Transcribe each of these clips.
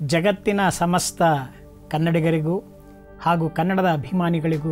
ಜಗತ್ತಿನ ಸಮಸ್ತ ಕನ್ನಡಿಗರಿಗೂ ಹಾಗೂ ಕನ್ನಡದ ಅಭಿಮಾನಿಗಳಿಗೂ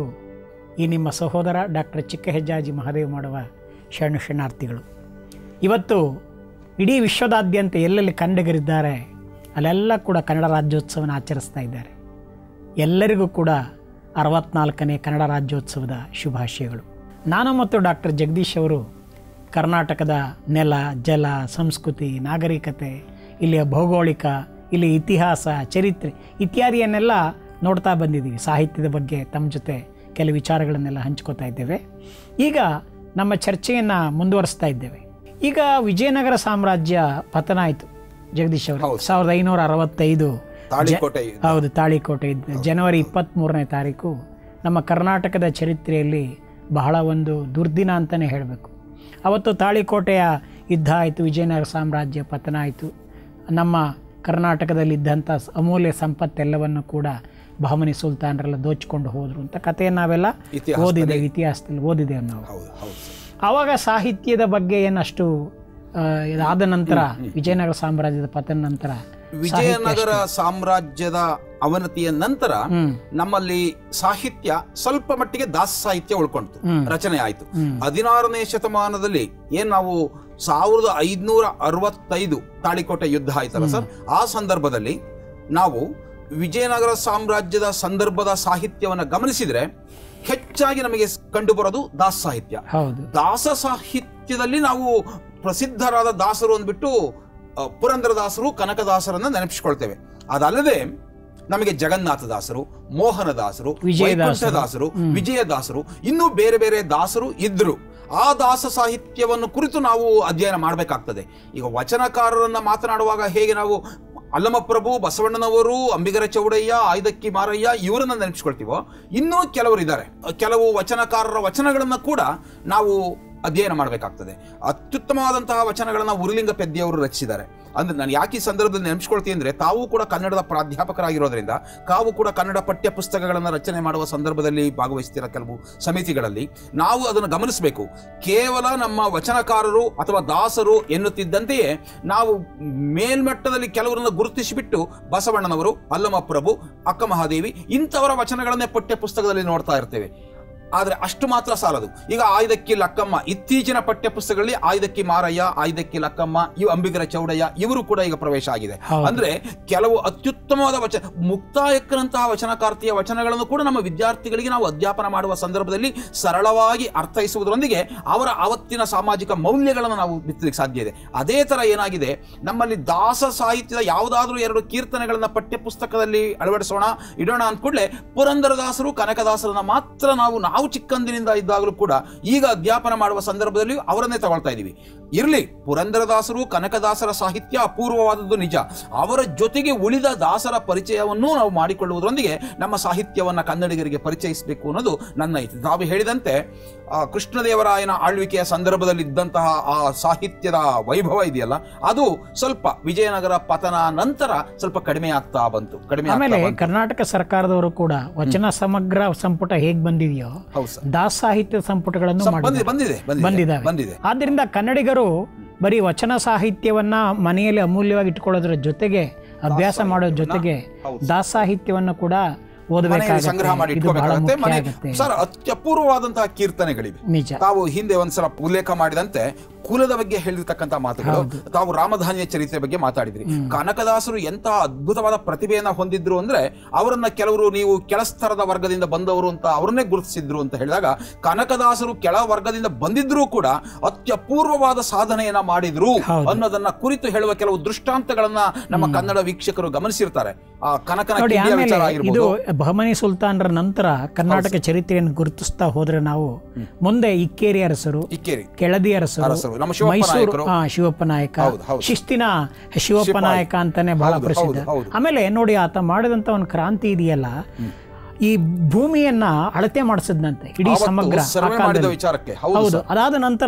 ಈ ನಿಮ್ಮ ಸಹೋದರ ಡಾಕ್ಟರ್ ಚಿಕ್ಕ ಹೆಜ್ಜಾಜಿ ಮಹಾದೇವ್ ಮಾಡುವ ಶರಣು ಶರಣಾರ್ಥಿಗಳು ಇವತ್ತು ಇಡೀ ವಿಶ್ವದಾದ್ಯಂತ ಎಲ್ಲೆಲ್ಲಿ ಕನ್ನಡಿಗರಿದ್ದಾರೆ ಅಲ್ಲೆಲ್ಲ ಕೂಡ ಕನ್ನಡ ರಾಜ್ಯೋತ್ಸವನ ಆಚರಿಸ್ತಾ ಇದ್ದಾರೆ ಎಲ್ಲರಿಗೂ ಕೂಡ ಅರವತ್ನಾಲ್ಕನೇ ಕನ್ನಡ ರಾಜ್ಯೋತ್ಸವದ ಶುಭಾಶಯಗಳು ನಾನು ಮತ್ತು ಡಾಕ್ಟರ್ ಜಗದೀಶ್ ಅವರು ಕರ್ನಾಟಕದ ನೆಲ ಜಲ ಸಂಸ್ಕೃತಿ ನಾಗರಿಕತೆ ಇಲ್ಲಿಯ ಭೌಗೋಳಿಕ ಇಲ್ಲಿ ಇತಿಹಾಸ ಚರಿತ್ರೆ ಇತ್ಯಾದಿಯನ್ನೆಲ್ಲ ನೋಡ್ತಾ ಬಂದಿದ್ದೀವಿ ಸಾಹಿತ್ಯದ ಬಗ್ಗೆ ತಮ್ಮ ಜೊತೆ ಕೆಲವು ವಿಚಾರಗಳನ್ನೆಲ್ಲ ಹಂಚ್ಕೋತಾ ಇದ್ದೇವೆ ಈಗ ನಮ್ಮ ಚರ್ಚೆಯನ್ನು ಮುಂದುವರಿಸ್ತಾ ಇದ್ದೇವೆ ಈಗ ವಿಜಯನಗರ ಸಾಮ್ರಾಜ್ಯ ಪತನ ಆಯಿತು ಜಗದೀಶ್ ಅವರು ಸಾವಿರದ ಐನೂರ ಅರವತ್ತೈದು ತಾಳಿಕೋಟೆ ಹೌದು ತಾಳಿಕೋಟೆ ಇದ್ದ ಜನವರಿ ಇಪ್ಪತ್ತ್ಮೂರನೇ ತಾರೀಕು ನಮ್ಮ ಕರ್ನಾಟಕದ ಚರಿತ್ರೆಯಲ್ಲಿ ಬಹಳ ಒಂದು ದುರ್ದಿನ ಅಂತಲೇ ಹೇಳಬೇಕು ಅವತ್ತು ತಾಳಿಕೋಟೆಯ ಯುದ್ಧ ಆಯಿತು ವಿಜಯನಗರ ಸಾಮ್ರಾಜ್ಯ ಪತನ ಆಯಿತು ನಮ್ಮ ಕರ್ನಾಟಕದಲ್ಲಿದ್ದಂಥ ಸ- ಅಮೂಲ್ಯ ಸಂಪತ್ತೆಲ್ಲವನ್ನು ಕೂಡ ಬಹಮನಿ ಸುಲ್ತಾನರೆಲ್ಲ ದೋಚಿಕೊಂಡು ಹೋದರು ಅಂತ ಕಥೆಯನ್ನು ನಾವೆಲ್ಲ ಇತಿಹಾಸದಲ್ಲಿ- ಓದಿದ್ದೇವೆ ಇತಿಹಾಸದಲ್ಲಿ ಓದಿದ್ದೇವೆ ನಾವು ಹೌದು ಹೌದು ಸರ್. ಆವಾಗ ಸಾಹಿತ್ಯದ ಬಗ್ಗೆ ಏನಷ್ಟು ಆ, ಇದಾದ ನಂತರ ವಿಜಯನಗರ ಸಾಮ್ರಾಜ್ಯದ ಪತನ ನಂತರ ವಿಜಯನಗರ ಸಾಮ್ರಾಜ್ಯದ ಅವನತಿಯ ನಂತರ ಹ್ಮ್ ನಮ್ಮಲ್ಲಿ ಸಾಹಿತ್ಯ ಸ್ವಲ್ಪ ಮಟ್ಟಿಗೆ ದಾಸ ಸಾಹಿತ್ಯ ಉಳ್ಕೊಂತು ಹ್ಮ್. ರಚನೆ ಆಯ್ತು ಹ್ಮ್. ಹದಿನಾರನೇ ಶತಮಾನದಲ್ಲಿ ಏನ್ ನಾವು ಸಾವಿರದ ಐದ್ನೂರ ಅರವತ್ತೈದು ತಾಳಿಕೋಟೆ ಯುದ್ಧ ಆಯ್ತಲ್ಲ ಸರ್ ಆ ಸಂದರ್ಭದಲ್ಲಿ ನಾವು ವಿಜಯನಗರ ಸಾಮ್ರಾಜ್ಯದ ಸಂದರ್ಭದ ಸಾಹಿತ್ಯವನ್ನ ಗಮನಿಸಿದ್ರೆ ಹೆಚ್ಚಾಗಿ ನಮಗೆ ಕಂಡು ಬರೋದು ದಾಸ ಸಾಹಿತ್ಯ ಹೌದು ದಾಸ ಸಾಹಿತ್ಯದಲ್ಲಿ ನಾವು ಪ್ರಸಿದ್ಧರಾದ ದಾಸರು ಅಂದ್ಬಿಟ್ಟು ಆ, ಪುರಂದರದಾಸರು ಕನಕದಾಸರನ್ನ ನೆನಪಿಸ್ಕೊಳ್ತೇವೆ ಅದಲ್ಲದೆ ನಮಗೆ ಜಗನ್ನಾಥ ದಾಸರು ಮೋಹನ ದಾಸರು ವಿಜಯದಾಸರು. ದಾಸರು ವಿಜಯದಾಸರು ಇನ್ನೂ ಬೇರೆ ಬೇರೆ ದಾಸರು ಇದ್ರು ಆ ದಾಸ ಸಾಹಿತ್ಯವನ್ನು ಕುರಿತು ನಾವು ಅಧ್ಯಯನ ಮಾಡಬೇಕಾಗ್ತದೆ ಈಗ ವಚನಕಾರರನ್ನ ಮಾತನಾಡುವಾಗ ಹೇಗೆ ನಾವು ಅಲ್ಲಮಪ್ರಭು ಬಸವಣ್ಣನವರು ಅಂಬಿಗರ ಚೌಡಯ್ಯ ಆಯ್ದಕ್ಕಿ ಮಾರಯ್ಯ ಇವರನ್ನ ನೆನಪಿಸ್ಕೊಳ್ತೀವೋ ಇನ್ನೂ ಕೆಲವರು ಇದ್ದಾರೆ ಕೆಲವು ವಚನಕಾರರ ವಚನಗಳನ್ನ ಕೂಡ ನಾವು ಅಧ್ಯಯನ ಮಾಡಬೇಕಾಗ್ತದೆ ಅತ್ಯುತ್ತಮವಾದಂತಹ ವಚನಗಳನ್ನ ಉರುಲಿಂಗ ಪೆದ್ದಿಯವರು ರಚಿಸಿದ್ದಾರೆ ಅಂದ್ರೆ ನಾನು ಯಾಕೆ ಈ ಸಂದರ್ಭದಲ್ಲಿ ನೆನಪಿಸ್ಕೊಳ್ತೀನಿ ಅಂದ್ರೆ ತಾವು ಕೂಡ ಕನ್ನಡದ ಪ್ರಾಧ್ಯಾಪಕರಾಗಿರೋದ್ರಿಂದ ತಾವು ಕೂಡ ಕನ್ನಡ ಪಠ್ಯ ಪುಸ್ತಕಗಳನ್ನು ರಚನೆ ಮಾಡುವ ಸಂದರ್ಭದಲ್ಲಿ ಭಾಗವಹಿಸ್ತಿರೋ ಕೆಲವು ಸಮಿತಿಗಳಲ್ಲಿ ನಾವು ಅದನ್ನು ಗಮನಿಸಬೇಕು ಕೇವಲ ನಮ್ಮ ವಚನಕಾರರು ಅಥವಾ ದಾಸರು ಎನ್ನುತ್ತಿದ್ದಂತೆಯೇ ನಾವು ಮೇಲ್ಮಟ್ಟದಲ್ಲಿ ಕೆಲವರನ್ನು ಗುರುತಿಸಿಬಿಟ್ಟು ಬಸವಣ್ಣನವರು ಅಲ್ಲಮಪ್ರಭು ಅಕ್ಕ ಮಹಾದೇವಿ ಇಂಥವರ ವಚನಗಳನ್ನೇ ಪಠ್ಯ ಪುಸ್ತಕದಲ್ಲಿ ನೋಡ್ತಾ ಇರ್ತೇವೆ ಆದ್ರೆ ಅಷ್ಟು ಮಾತ್ರ ಸಾಲದು ಈಗ ಆಯ್ದಕ್ಕಿ ಲಕ್ಕಮ್ಮ ಇತ್ತೀಚಿನ ಪಠ್ಯ ಪುಸ್ತಕಗಳಲ್ಲಿ ಆಯ್ದಕ್ಕಿ ಮಾರಯ್ಯ ಆಯ್ದಕ್ಕಿ ಲಕ್ಕಮ್ಮ ಇವು ಅಂಬಿಗರ ಚೌಡಯ್ಯ ಇವರು ಕೂಡ ಈಗ ಪ್ರವೇಶ ಆಗಿದೆ ಹೌದು. ಅಂದ್ರೆ ಕೆಲವು ಅತ್ಯುತ್ತಮವಾದ ವಚನ ಮುಕ್ತಾಯಕ್ಕನಂತಹ ವಚನಕಾರ್ತಿಯ ವಚನಗಳನ್ನು ಕೂಡ ನಮ್ಮ ವಿದ್ಯಾರ್ಥಿಗಳಿಗೆ ನಾವು ಅಧ್ಯಾಪನ ಮಾಡುವ ಸಂದರ್ಭದಲ್ಲಿ ಸರಳವಾಗಿ ಅರ್ಥೈಸುವುದರೊಂದಿಗೆ ಅವರ ಅವತ್ತಿನ ಸಾಮಾಜಿಕ ಮೌಲ್ಯಗಳನ್ನು ನಾವು ಬಿತ್ತಲಿಕ್ಕೆ ಸಾಧ್ಯ ಇದೆ ಅದೇ ತರ ಏನಾಗಿದೆ ನಮ್ಮಲ್ಲಿ ದಾಸ ಸಾಹಿತ್ಯದ ಯಾವುದಾದ್ರೂ ಎರಡು ಕೀರ್ತನೆಗಳನ್ನ ಪಠ್ಯ ಪುಸ್ತಕದಲ್ಲಿ ಅಳವಡಿಸೋಣ ಇಡೋಣ ಅಂದ್ಕೂಡ್ಲೆ ಪುರಂದರದಾಸರು ಕನಕದಾಸರನ್ನ ಮಾತ್ರ ನಾವು ನಾವು ಚಿಕ್ಕಂದಿನಿಂದ ಇದ್ದಾಗಲೂ ಕೂಡ ಈಗ ಅಧ್ಯಾಪನ ಮಾಡುವ ಸಂದರ್ಭದಲ್ಲಿ ಅವರನ್ನೇ ತಗೊಳ್ತಾ ಇದ್ದೀವಿ ಇರಲಿ ಪುರಂದರದಾಸರು ಕನಕದಾಸರ ಸಾಹಿತ್ಯ ಅಪೂರ್ವವಾದದ್ದು ನಿಜ ಅವರ ಜೊತೆಗೆ ಉಳಿದ ದಾಸರ ಪರಿಚಯವನ್ನೂ ನಾವು ಮಾಡಿಕೊಳ್ಳುವುದರೊಂದಿಗೆ ನಮ್ಮ ಸಾಹಿತ್ಯವನ್ನ ಕನ್ನಡಿಗರಿಗೆ ಪರಿಚಯಿಸಬೇಕು ಅನ್ನೋದು ನನ್ನ ಇತ್ತು ತಾವು ಹೇಳಿದಂತೆ ಆ, ಕೃಷ್ಣದೇವರಾಯನ ಆಳ್ವಿಕೆಯ ಸಂದರ್ಭದಲ್ಲಿ ಇದ್ದಂತಹ ಆ ಸಾಹಿತ್ಯದ ವೈಭವ ಇದೆಯಲ್ಲ ಅದು ಸ್ವಲ್ಪ ವಿಜಯನಗರ ಪತನ ನಂತರ ಸ್ವಲ್ಪ ಕಡಿಮೆ ಆಗ್ತಾ ಬಂತು ಕಡಿಮೆ ಆಗ್ತಾ ಆಮೇಲೆ ಬಂತು. ಕರ್ನಾಟಕ ಸರ್ಕಾರದವರು ಕೂಡ ವಚನ ಸಮಗ್ರ ಸಂಪುಟ ಹೇಗ್ ಬಂದಿದೆಯೋ ಹೌದು ಸರ್ ದಾಸ ಸಾಹಿತ್ಯ ಸಂಪುಟಗಳನ್ನು ಬಂದಿದೆ ಮಾಡಿದ್ದಾರೆ ಬಂದಿದೆ ಬಂದಿದೆ ಬಂದಿದ್ದಾವೆ ಬಂದಿದೆ ಆದ್ದರಿಂದ ಕನ್ನಡಿಗರು ಬರೀ ವಚನ ಸಾಹಿತ್ಯವನ್ನ ಮನೆಯಲ್ಲಿ ಅಮೂಲ್ಯವಾಗಿ ಇಟ್ಕೊಳ್ಳೋದ್ರ ಜೊತೆಗೆ ಅಭ್ಯಾಸ ಮಾಡೋ ಜೊತೆಗೆ ಹೌದು. ದಾಸ ಸಾಹಿತ್ಯವನ್ನು ಕೂಡ ಮನೆಯಲ್ಲಿ ಸಂಗ್ರಹ ಮಾಡಿ ಓದಬೇಕಾಗುತ್ತೆ ಇದು ಬಹಳ ಇಟ್ಕೋಬೇಕಾಗತ್ತೆ ಮುಖ್ಯ ಮನೆ ಆಗುತ್ತೆ ಸರ್ ಅತ್ಯಪೂರ್ವವಾದಂತಹ ಕೀರ್ತನೆಗಳಿವೆ ನಿಜ ತಾವು ಹಿಂದೆ ಒಂದ್ಸಲ ಉಲ್ಲೇಖ ಮಾಡಿದಂತೆ ಕುಲದ ಬಗ್ಗೆ ಹೇಳಿರ್ತಕ್ಕಂಥ ಮಾತುಗಳು ತಾವು ರಾಮಧಾನ್ಯ ಚರಿತ್ರೆ ಬಗ್ಗೆ ಮಾತಾಡಿದ್ರಿ ಕನಕದಾಸರು ಎಂತ ಅದ್ಭುತವಾದ ಪ್ರತಿಭೆಯನ್ನ ಹೊಂದಿದ್ರು ಅಂದ್ರೆ ಅವರನ್ನ ಕೆಲವರು ನೀವು ಕೆಳಸ್ತರದ ವರ್ಗದಿಂದ ಬಂದವರು ಅಂತ ಅವರನ್ನೇ ಗುರುತಿಸಿದ್ರು ಅಂತ ಹೇಳಿದಾಗ ಕನಕದಾಸರು ಕೆಳ ವರ್ಗದಿಂದ ಬಂದಿದ್ರೂ ಕೂಡ ಅತ್ಯಪೂರ್ವವಾದ ಸಾಧನೆಯನ್ನ ಮಾಡಿದ್ರು ಹೌದು. ಅನ್ನೋದನ್ನ ಕುರಿತು ಹೇಳುವ ಕೆಲವು ದೃಷ್ಟಾಂತಗಳನ್ನ ನಮ್ಮ ಕನ್ನಡ ವೀಕ್ಷಕರು ಗಮನಿಸಿರ್ತಾರೆ ಆ ಕನಕನ ನೋಡಿ ಕಿಂಡಿಯ ಆಮೇಲೆ ವಿಚಾರ ಇದು ಆಗಿರ್ಬೋದು ಬಹಮನಿ ಸುಲ್ತಾನರ ನಂತರ ಕರ್ನಾಟಕ ಚರಿತ್ರೆಯನ್ನು ಗುರುತಿಸ್ತಾ ಹೋದ್ರೆ ನಾವು ಮುಂದೆ ಇಕ್ಕೇರಿ ಅರಸರು ಇಕ್ಕೇರಿ ಕೆಳದಿ ಅರಸರು ಅರಸರು, ನಮ್ಮ ಶಿವಪ್ಪ ಮೈಸೂರು ನಾಯಕರು. ಹಾ, ಶಿವಪ್ಪ ನಾಯಕ ಹೌದು, ಹೌದು. ಶಿಸ್ತಿನ ಶಿವಪ್ಪ ಶಿಪಾಯಿ. ನಾಯಕ ಅಂತಾನೆ ಬಹಳ ಹೌದು, ಪ್ರಸಿದ್ಧ ಹೌದು, ಹೌದು. ಆಮೇಲೆ ನೋಡಿ ಆತ ಮಾಡಿದಂತ ಒಂದು ಕ್ರಾಂತಿ ಇದೆಯಲ್ಲ ಈ ಭೂಮಿಯನ್ನ ಅಳತೆ ಮಾಡಿಸಿದ್ನಂತೆ ಇಡೀ ಆವತ್ತು ಸಮಗ್ರ ಆ ಸರ್ವೆ ಮಾಡಿದ ಕಾಲದಲ್ಲಿ. ವಿಚಾರಕ್ಕೆ ಹೌದು ಹೌದು ಅದಾದ ನಂತರ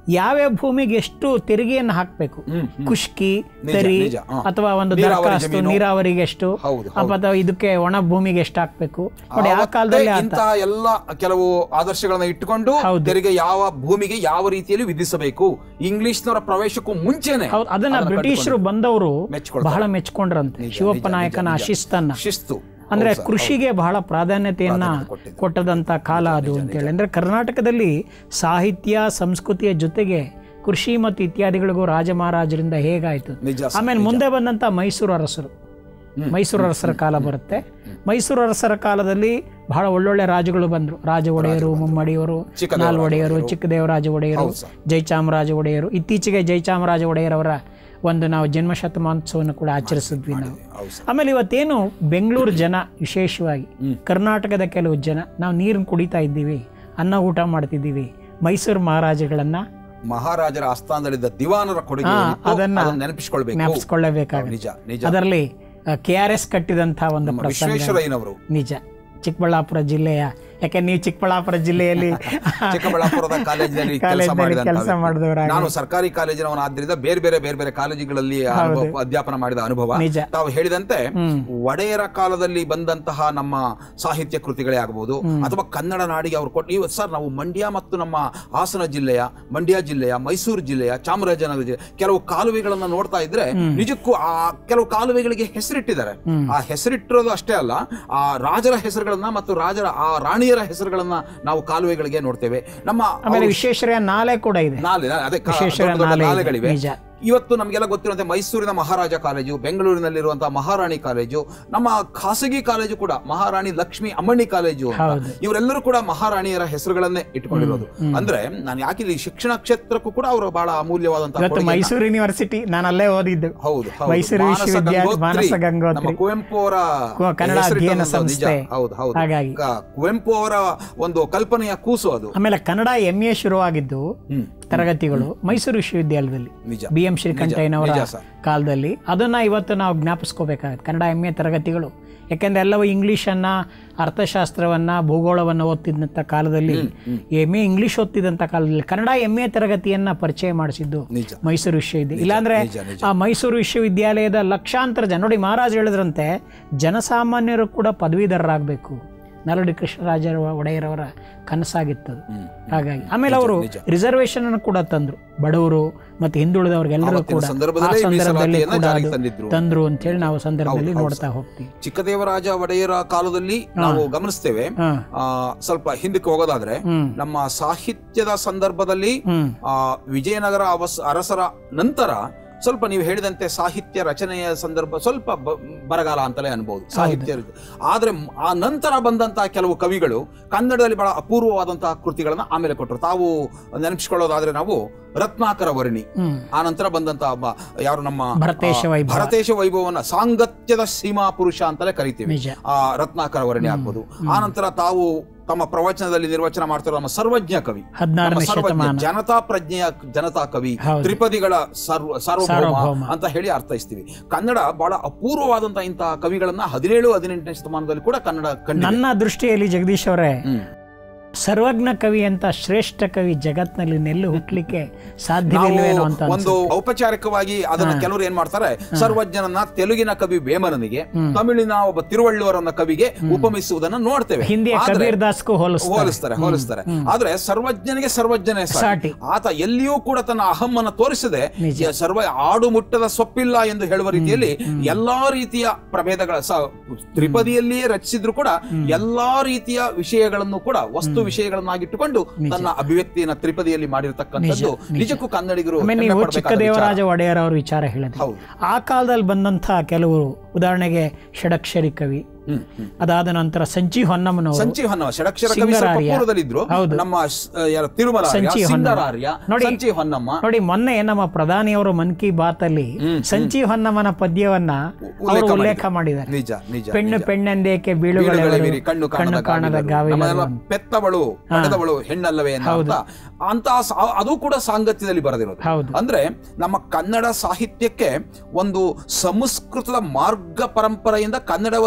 ಯಾವ್ಯಾವ ಭೂಮಿಗೆ ಎಷ್ಟು ತೆರಿಗೆಯನ್ನು ಹಾಕಬೇಕು ಹ್ಮ್, ಹ್ಮ್. ಕುಷ್ಕಿ ನಿಜ, ತರಿ ನಿಜ, ಹಾ. ಅಥವಾ ಒಂದು ನೀರಾವರಿ ದರಖಾಸ್ತು ಜಮೀನು. ನೀರಾವರಿಗೆ ಎಷ್ಟು ಹೌದು, ಅಥವಾ ಇದಕ್ಕೆ ಒಣ ಭೂಮಿಗೆ ಎಷ್ಟು ಹಾಕ್ಬೇಕು ನೋಡಿ ಆ ಆವತ್ತೇ ಕಾಲದಲ್ಲಿ ಆತ ಇಂತಹ ಎಲ್ಲ ಕೆಲವು ಆದರ್ಶಗಳನ್ನ ಇಟ್ಟುಕೊಂಡು ಹೌದು. ತೆರಿಗೆ ಯಾವ ಭೂಮಿಗೆ ಯಾವ ರೀತಿಯಲ್ಲಿ ವಿಧಿಸಬೇಕು ಇಂಗ್ಲಿಷ್ನವರ ಪ್ರವೇಶಕ್ಕೂ ಮುಂಚೆನೆ ಹೌದು ಅದನ್ನ ಬ್ರಿಟಿಷರು ಬಂದವರು ಮೆಚ್ಕೊಳ್ತಾರೆ. ಬಹಳ ಮೆಚ್ಕೊಂಡ್ರಂತೆ ನಿಜ, ಶಿವಪ್ಪ ನಿಜ, ನಾಯಕನ ನಿಜ, ನಿಜ. ಶಿಸ್ತನ್ನ ಶಿಸ್ತು ಅಂದ್ರೆ ಹೌದು ಸರ್, ಕೃಷಿಗೆ ಬಹಳ ಪ್ರಾಧಾನ್ಯತೆಯನ್ನ ಪ್ರಾಧಾನ್ಯತೆ ಕೊಟ್ಟಿದ್ದು. ಕೊಟ್ಟದಂತ ಕಾಲ ಅದು ಅಂತೇಳಿ ಅಂದ್ರೆ ಕರ್ನಾಟಕದಲ್ಲಿ ಸಾಹಿತ್ಯ ಸಂಸ್ಕೃತಿಯ ಜೊತೆಗೆ ಕೃಷಿ ಮತ್ತು ಇತ್ಯಾದಿಗಳಿಗೂ ರಾಜ ಮಹಾರಾಜರಿಂದ ಹೇಗಾಯ್ತು ನಿಜ ಸರ್, ಆಮೇಲೆ ನಿಜ. ಮುಂದೆ ಬಂದಂತ ಮೈಸೂರು ಅರಸರು ಹ್ಮ್. ಮೈಸೂರು ಅರಸರ ಕಾಲ ಬರುತ್ತೆ ಮೈಸೂರು ಅರಸರ ಕಾಲದಲ್ಲಿ ಬಹಳ ಒಳ್ಳೊಳ್ಳೆ ರಾಜಗಳು ಬಂದ್ರು ರಾಜ ಒಡೆಯರು ಮುಮ್ಮಡಿಯವರು ಚಿಕ್ಕದೇವರಾಜ ನಾಲ್ ಒಡೆಯರು ಒಡೆಯರು. ಚಿಕ್ಕದೇವರಾಜ ಒಡೆಯರು ಹೌದು ಸರ್. ಜಯಚಾಮರಾಜ ಒಡೆಯರು ಇತ್ತೀಚೆಗೆ ಜಯಚಾಮರಾಜ ಒಡೆಯರವರ ಒಂದು ನಾವು ಜನ್ಮ ಶತಮಾನೋತ್ಸವವನ್ನು ಕೂಡ ಆಚರಿಸಿದ್ವಿ ನಾವು ಹೌದು ಸರ್. ಆಮೇಲೆ ಇವತ್ತೇನು ಬೆಂಗಳೂರು ಜನ ವಿಶೇಷವಾಗಿ ಹ್ಮ್. ಕರ್ನಾಟಕದ ಕೆಲವು ಜನ ನಾವು ನೀರನ್ನು ಕುಡಿತಾ ಇದ್ದೀವಿ ಅನ್ನ ಊಟ ಮಾಡ್ತಿದ್ದೀವಿ ಮೈಸೂರು ಮಹಾರಾಜಗಳನ್ನ ಮಹಾರಾಜರ ಆಸ್ಥಾನದಲ್ಲಿದ್ದ ದಿವಾನರ ಕೊಡುಗೆ ಹಾ, ಏನಿತ್ತು, ಅದನ್ನ ಅದನ್ನ ನೆನಪಿಸಿಕೊಳ್ಬೇಕು ಜ್ಞಾಪಿಸ್ಕೊಳ್ಳೇಬೇಕಾಗುತ್ತೆ ನಿಜ ನಿಜ ಅದರಲ್ಲಿ ಕೆ ಆರ್ ಎಸ್ ಕಟ್ಟಿದಂಥ ಒಂದು ನಮ್ಮ ಪ್ರಸಂಗ ವಿಶ್ವೇಶ್ವರಯ್ಯನವರು ನಿಜ ಚಿಕ್ಕಬಳ್ಳಾಪುರ ಜಿಲ್ಲೆಯ ಯಾಕೆ ನೀವು ಚಿಕ್ಕಬಳ್ಳಾಪುರ ಜಿಲ್ಲೆಯಲ್ಲಿ ಚಿಕ್ಕಬಳ್ಳಾಪುರದ ಕಾಲೇಜಿನಲ್ಲಿ ಕೆಲಸ ಕಾಲೇಜಿನಲ್ಲಿ ಮಾಡಿದ ಕೆಲಸ ಮಾಡಿದವರಾಗಿ ನಾನು ಸರ್ಕಾರಿ ಕಾಲೇಜಿನವನಾದ್ರಿಂದ ಬೇರೆ ಬೇರೆ ಬೇರೆ ಬೇರೆ ಕಾಲೇಜುಗಳಲ್ಲಿ ಅನುಭವ- ಅಧ್ಯಾಪನ ಮಾಡಿದ ಅನುಭವ ನಿಜ. ತಾವು ಹೇಳಿದಂತೆ ಹ್ಮ್. ಒಡೆಯರ ಕಾಲದಲ್ಲಿ ಬಂದಂತಹ ನಮ್ಮ ಸಾಹಿತ್ಯ ಕೃತಿಗಳೇ ಆಗಬಹುದು ಅಥವಾ ಕನ್ನಡ ನಾಡಿಗೆ ಅವರು ಕೊಟ್ಟು ಇವತ್ತು ಸರ್ ನಾವು ಮಂಡ್ಯ ಮತ್ತು ನಮ್ಮ ಹಾಸನ ಜಿಲ್ಲೆಯ ಮಂಡ್ಯ ಜಿಲ್ಲೆಯ ಮೈಸೂರು ಜಿಲ್ಲೆಯ ಚಾಮರಾಜನಗರ ಜಿಲ್ಲೆ ಕೆಲವು ಕಾಲುವೆಗಳನ್ನ ನೋಡ್ತಾ ಇದ್ರೆ ನಿಜಕ್ಕೂ ಆ ಕೆಲವು ಕಾಲುವೆಗಳಿಗೆ ಹೆಸರಿಟ್ಟಿದ್ದಾರೆ ಆ ಹೆಸರಿಟ್ಟಿರೋದು ಅಷ್ಟೇ ಅಲ್ಲ ಆ ರಾಜರ ಹೆಸರುಗಳನ್ನ ಮತ್ತು ರಾಜರ ಆ ರಾಣಿಯರ ಹೆಸರುಗಳನ್ನ ನಾವು ಕಾಲುವೆಗಳಿಗೆ ನೋಡ್ತೇವೆ ನಮ್ಮ ಆಮೇಲೆ ವಿಶ್ವೇಶ್ವರಯ್ಯ ನಾಲೆ ಕೂಡ ಇದೆ ನಾಲೆ ಅದೇ ಕಾ- ವಿಶ್ವೇಶ್ವರ ದೊಡ್ಡ ದೊಡ್ಡ ನಾಲೆ ಇದೆ. ನಾಲೆಗಳಿವೆ ನಿಜ. ಇವತ್ತು ನಮಗೆಲ್ಲ ಗೊತ್ತಿರುವಂತೆ ಮೈಸೂರಿನ ಮಹಾರಾಜ ಕಾಲೇಜು ಬೆಂಗಳೂರಿನಲ್ಲಿರುವಂತಹ ಮಹಾರಾಣಿ ಕಾಲೇಜು ನಮ್ಮ ಖಾಸಗಿ ಕಾಲೇಜು ಕೂಡ ಮಹಾರಾಣಿ ಲಕ್ಷ್ಮಿ ಅಮ್ಮಣ್ಣಿ ಕಾಲೇಜು ಅಂತ ಹೌದು. ಇವರೆಲ್ಲರೂ ಕೂಡ ಮಹಾರಾಣಿಯರ ಹೆಸರುಗಳನ್ನೇ ಇಟ್ಕೊಂಡಿರೋದು ಅಂದ್ರೆ ನಾನು ಯಾಕೆ ಇಲ್ಲಿ ಶಿಕ್ಷಣ ಕ್ಷೇತ್ರಕ್ಕೂ ಕೂಡ ಅವರು ಬಹಳ ಅಮೂಲ್ಯವಾದಂತಹ ಇವತ್ತು ಕೊಡುಗೆಯನ್ನ- ಮೈಸೂರು ಯೂನಿವರ್ಸಿಟಿ ನಾನು ಅಲ್ಲೇ ಓದಿದ್ದು ಹೌದು ಹೌದು. ಮೈಸೂರು ಮಾನಸ ವಿಶ್ವವಿದ್ಯಾಲಯ ಗಂಗೋತ್ರಿ, ಮಾನಸ ಗಂಗೋತ್ರಿ ನಮ್ಮ ಕುವೆಂಪು ಅವರ ಕು- ಕನ್ನಡ ಹೆಸರಿಟ್ಟಂತ ಅಧ್ಯಯನ ಒಂದು ನಿಜ. ಸಂಸ್ಥೆ. ಹೌದು ಹೌದು ಹಾಗಾಗಿ. ಕ- ಕುವೆಂಪು ಅವರ ಒಂದು ಕಲ್ಪನೆಯ ಕೂಸು ಅದು ಆಮೇಲೆ ಕನ್ನಡ ಎಂ ಎ ಶುರುವಾಗಿದ್ದು ಹ್ಮ್ ತರಗತಿಗಳು ಮೈಸೂರು ವಿಶ್ವವಿದ್ಯಾಲಯದಲ್ಲಿ ನಿಜ ಬಿ ಎಂ ಶ್ರೀಕಂಠಯ್ಯನವರ ನಿಜ ಸರ್. ಕಾಲದಲ್ಲಿ ಅದನ್ನ ಇವತ್ತು ನಾವು ಜ್ಞಾಪಿಸ್ಕೋಬೇಕಾಗತ್ತೆ ಕನ್ನಡ ಎಂ ಎ ತರಗತಿಗಳು ಯಾಕೆಂದ್ರೆ ಎಲ್ಲವೂ ಇಂಗ್ಲೀಷನ್ನ ಅರ್ಥಶಾಸ್ತ್ರವನ್ನ ಭೂಗೋಳವನ್ನು ಓದ್ತಿದ್ದಂಥ ಕಾಲದಲ್ಲಿ ಎಂ ಎ ಇಂಗ್ಲೀಷ್ ಓದ್ತಿದ್ದಂಥ ಕಾಲದಲ್ಲಿ ಕನ್ನಡ ಎಂ ಎ ತರಗತಿಯನ್ನ ಪರಿಚಯ ಮಾಡಿಸಿದ್ದು ನಿಜ ಮೈಸೂರು ವಿಶ್ವವಿದ್ಯಾಲಯ ಇಲ್ಲಾಂದ್ರೆ ನಿಜ, ನಿಜ. ಆ ಮೈಸೂರು ವಿಶ್ವವಿದ್ಯಾಲಯದ ಲಕ್ಷಾಂತರ ಜನ ನೋಡಿ ಮಹಾರಾಜ್ ಹೇಳಿದ್ರಂತೆ ಜನಸಾಮಾನ್ಯರು ಕೂಡ ಪದವೀಧರರಾಗಬೇಕು ನರಡಿ ಕೃಷ್ಣರಾಜ ಒಡೆಯರವರ ಕನಸಾಗಿತ್ತದು ಹ್ಮ್. ಹಾಗಾಗಿ ಆಮೇಲೆ ಅವರು ರಿಸರ್ವೇಶನ್ ಅನ್ನು ಕೂಡ ತಂದ್ರು ಬಡವರು ಮತ್ತು ಹಿಂದುಳಿದವರಿಗೆಲ್ಲರೂ ಆವತ್ತಿನ ಕೂಡ ಆ ಸಂದರ್ಭದಲ್ಲಿ ಸಂದರ್ಭದಲ್ಲಿ ಮೀಸಲಾತಿಯನ್ನ ಕೂಡ ಜಾರಿಗೆ ಅದು ತಂದಿದ್ರು. ತಂದ್ರು ಅಂತೇಳಿ ನಾವು ಸಂದರ್ಭದಲ್ಲಿ ನೋಡ್ತಾ ಹೋಗ್ತೀವಿ ಚಿಕ್ಕದೇವರಾಜ ಒಡೆಯರ ಕಾಲದಲ್ಲಿ ನಾವು ಗಮನಿಸ್ತೇವೆ ಹಾ ಆ, ಸ್ವಲ್ಪ ಹಿಂದಕ್ಕೆ ಹೋಗೋದಾದ್ರೆ ಹ್ಮ್ ನಮ್ಮ ಸಾಹಿತ್ಯದ ಸಂದರ್ಭದಲ್ಲಿ ಹ್ಮ್ ಆ, ವಿಜಯನಗರ ಅವಸ್ ಅರಸರ ನಂತರ ಸ್ವಲ್ಪ ನೀವು ಹೇಳಿದಂತೆ ಸಾಹಿತ್ಯ ರಚನೆಯ ಸಂದರ್ಭ ಸ್ವಲ್ಪ ಬ- ಬರಗಾಲ ಅಂತಲೇ ಅನ್ಬಹುದು ಸಾಹಿತ್ಯ ಆದ್ರೆ ಮ್- ಆ ನಂತರ ಬಂದಂತಹ ಕೆಲವು ಕವಿಗಳು ಕನ್ನಡದಲ್ಲಿ ಬಹಳ ಅಪೂರ್ವವಾದಂತಹ ಕೃತಿಗಳನ್ನ ಆಮೇಲೆ ಕೊಟ್ಟರು ತಾವು ನೆನಪಿಸ್ಕೊಳ್ಳೋದಾದ್ರೆ ನಾವು ರತ್ನಾಕರ ವರ್ಣಿ ಹ್ಮ್ ಆ ನಂತರ ಬಂದಂತಹ ಒಬ್ಬ ಯಾರು ನಮ್ಮ ಭರತೇಶ ಆ, ವೈಭವ. ಭರತೇಶ ವೈಭವನ ಸಾಂಗತ್ಯದ ಸೀಮಾ ಪುರುಷ ಅಂತಲೇ ಕರಿತೀವಿ ನಿಜ ಆ ರತ್ನಾಕರ ವರ್ಣಿ ಆಗ್ಬೋದು ಆ ನಂತರ ತಾವು ತಮ್ಮ ಪ್ರವಚನದಲ್ಲಿ ನಿರ್ವಚನ ಮಾಡ್ತಿರೋ ನಮ್ಮ ಸರ್ವಜ್ಞ ಕವಿ ನಮ್ಮ ಹದಿನಾರನೇ ಸರ್ವಜ್ಞ ಶತಮಾನ ಜನತಾ ಪ್ರಜ್ಞೆಯ ಜನತಾ ಕವಿ ಹೌದು. ತ್ರಿಪದಿಗಳ ಸರ್ವ ಸಾರ್ವಭೌಮ ಸಾರ್ವಭೌಮ. ಅಂತ ಹೇಳಿ ಅರ್ಥೈಸ್ತೀವಿ ಕನ್ನಡ ಬಹಳ ಅಪೂರ್ವವಾದಂತಹ ಇಂತಹ ಕವಿಗಳನ್ನ ಹದಿನೇಳು ಹದಿನೆಂಟನೇ ಶತಮಾನದಲ್ಲಿ ಕೂಡ ಕನ್ನಡ ಕಂಡಿದೆ ನನ್ನ ದೃಷ್ಟಿಯಲ್ಲಿ ಜಗದೀಶ್ ಅವರೇ ಹ್ಮ್. ಸರ್ವಜ್ಞ ಕವಿ ಅಂತ ಶ್ರೇಷ್ಠ ಕವಿ ಜಗತ್ನಲ್ಲಿ ನೆಲ್ಲು ಹುಟ್ಲಿಕ್ಕೆ ಸಾಧ್ಯವಿಲ್ವೇನೋ ಅಂತ ನಾವು ಒಂದು ಔಪಚಾರಿಕವಾಗಿ ಅದನ್ನ ಕೆಲವರು ಏನ್ ಮಾಡ್ತಾರೆ ಸರ್ವಜ್ಞನನ್ನ ತೆಲುಗಿನ ಕವಿ ವೇಮನನಿಗೆ ತಮಿಳಿನ ಒಬ್ಬ ತಿರುವಳ್ಳುವರನ್ನ ಕವಿಗೆ ಉಪಮಿಸುವುದನ್ನ ನೋಡ್ತೇವೆ ಹಿಂದಿಯ ಆದ್ರೆ- ಕಬೀರ್ ದಾಸ್ಗೂ ಹೋಲಿಸ್ತಾರೆ ಹೋಲಿಸ್ತಾರೆ ಹೋಲಿಸ್ತಾರೆ ಆದ್ರೆ ಸರ್ವಜ್ಞನಿಗೆ ಸರ್ವಜ್ಞನೇ ಸಾಟಿ. ಸಾಟಿ. ಆತ ಎಲ್ಲಿಯೂ ಕೂಡ ತನ್ನ ಅಹಮ್ಮನ್ನ ತೋರಿಸದೆ ಯ- ಸರ್ವ ಆಡು ಮುಟ್ಟದ ಸೊಪ್ಪಿಲ್ಲ ಎಂದು ಹೇಳುವ ರೀತಿಯಲ್ಲಿ ಎಲ್ಲಾ ರೀತಿಯ ಪ್ರಭೇದಗಳ ಸ- ತ್ರಿಪದಿಯಲ್ಲಿಯೇ ರಚಿಸಿದ್ರು ಕೂಡ ಎಲ್ಲಾ ರೀತಿಯ ವಿಷಯಗಳನ್ನು ಕೂಡ ವಸ್ತು ವಿಷಯಗಳನ್ನಾಗಿಟ್ಟುಕೊಂಡು ತನ್ನ ಅಭಿವ್ಯಕ್ತಿಯನ್ನ ತ್ರಿಪದಿಯಲ್ಲಿ ಮಾಡಿರ್ತಕ್ಕಂಥದ್ದು ನಿಜಕ್ಕೂ ಕನ್ನಡಿಗರು ಆಮೇಲೆ ಹೆಮ್ಮೆ ನೀವು ಪಡ್ಬೇಕಾದ ಚಿಕ್ಕದೇವರಾಜ ಒಡೆಯರ್ ಅವ್ರ ವಿಚಾರ ಹೇಳಿದ್ರು ಹೌದು ಆ ಕಾಲದಲ್ಲಿ ಬಂದಂಥ ಕೆಲವು ಉದಾಹರಣೆಗೆ ಷಡಕ್ಷರಿ ಕವಿ ಹ್ಮ್ ಹ್ಮ್. ಅದಾದ ನಂತರ ಸಂಚಿ ಹೊನ್ನಮ್ಮನವರು ಸಂಚಿ ಹೊನ್ನಮ್ಮ ಷಡಕ್ಷರ ಕವಿ ಸ್ವಲ್ಪ ಸಿಂಗರಾರ್ಯ. ಪೂರ್ವದಲ್ಲಿದ್ರು ಹೌದು. ನಮ್ಮ ಶ- ಯಾರು ತಿರುಮಲ ಸಂಚಿ ಹೊನ್ನಮ್ಮ. ಸಿಂಗರಾರ್ಯ ನೋಡಿ. ಸಂಚಿ ಹೊನ್ನಮ್ಮ ನೋಡಿ ಮೊನ್ನೆ ನಮ್ಮ ಪ್ರಧಾನಿಯವರು ಮನ್ ಕಿ ಬಾತ್ ಅಲ್ಲಿ ಸಂಚಿ ಹೊನ್ನಮ್ಮನ ಪದ್ಯವನ್ನ ಅವರು ಉಲ್ಲೇಖ ಮಾಡಿದ್ದಾರೆ ನಿಜ ನಿಜ ಪೆಣ್ಣು ಪೆಣ್ಣೆಂದೇಕೆ ಬೀಳುಗಳೆವಿರಿ, ಬೀಳುಗಳೆವಿರಿ ಕಣ್ಣು ಕಣ್ಣು ಕಾಣದ ಗಾವಿಲರು. ಗಾವಿಲರು ನಮ್ಮನ್ನೆಲ್ಲ ಅಂತ. ಪೆತ್ತವಳು ಪಡೆದವಳು ಹೆಣ್ಣಲ್ಲವೇ ಅನ್ನೋ ಅರ್ಥ ಅಂತ ಸಾ- ಅದು ಕೂಡ ಸಾಂಗತ್ಯದಲ್ಲಿ ಬರೆದಿರೋದು ಹೌದು ಅಂದ್ರೆ ನಮ್ಮ ಕನ್ನಡ ಸಾಹಿತ್ಯಕ್ಕೆ ಒಂದು ಸಂಸ್ಕೃತದ ಮಾರ್ಗ ಪರಂಪರೆಯಿಂದ ಕನ್ನಡವನ್ನ ದೇಶ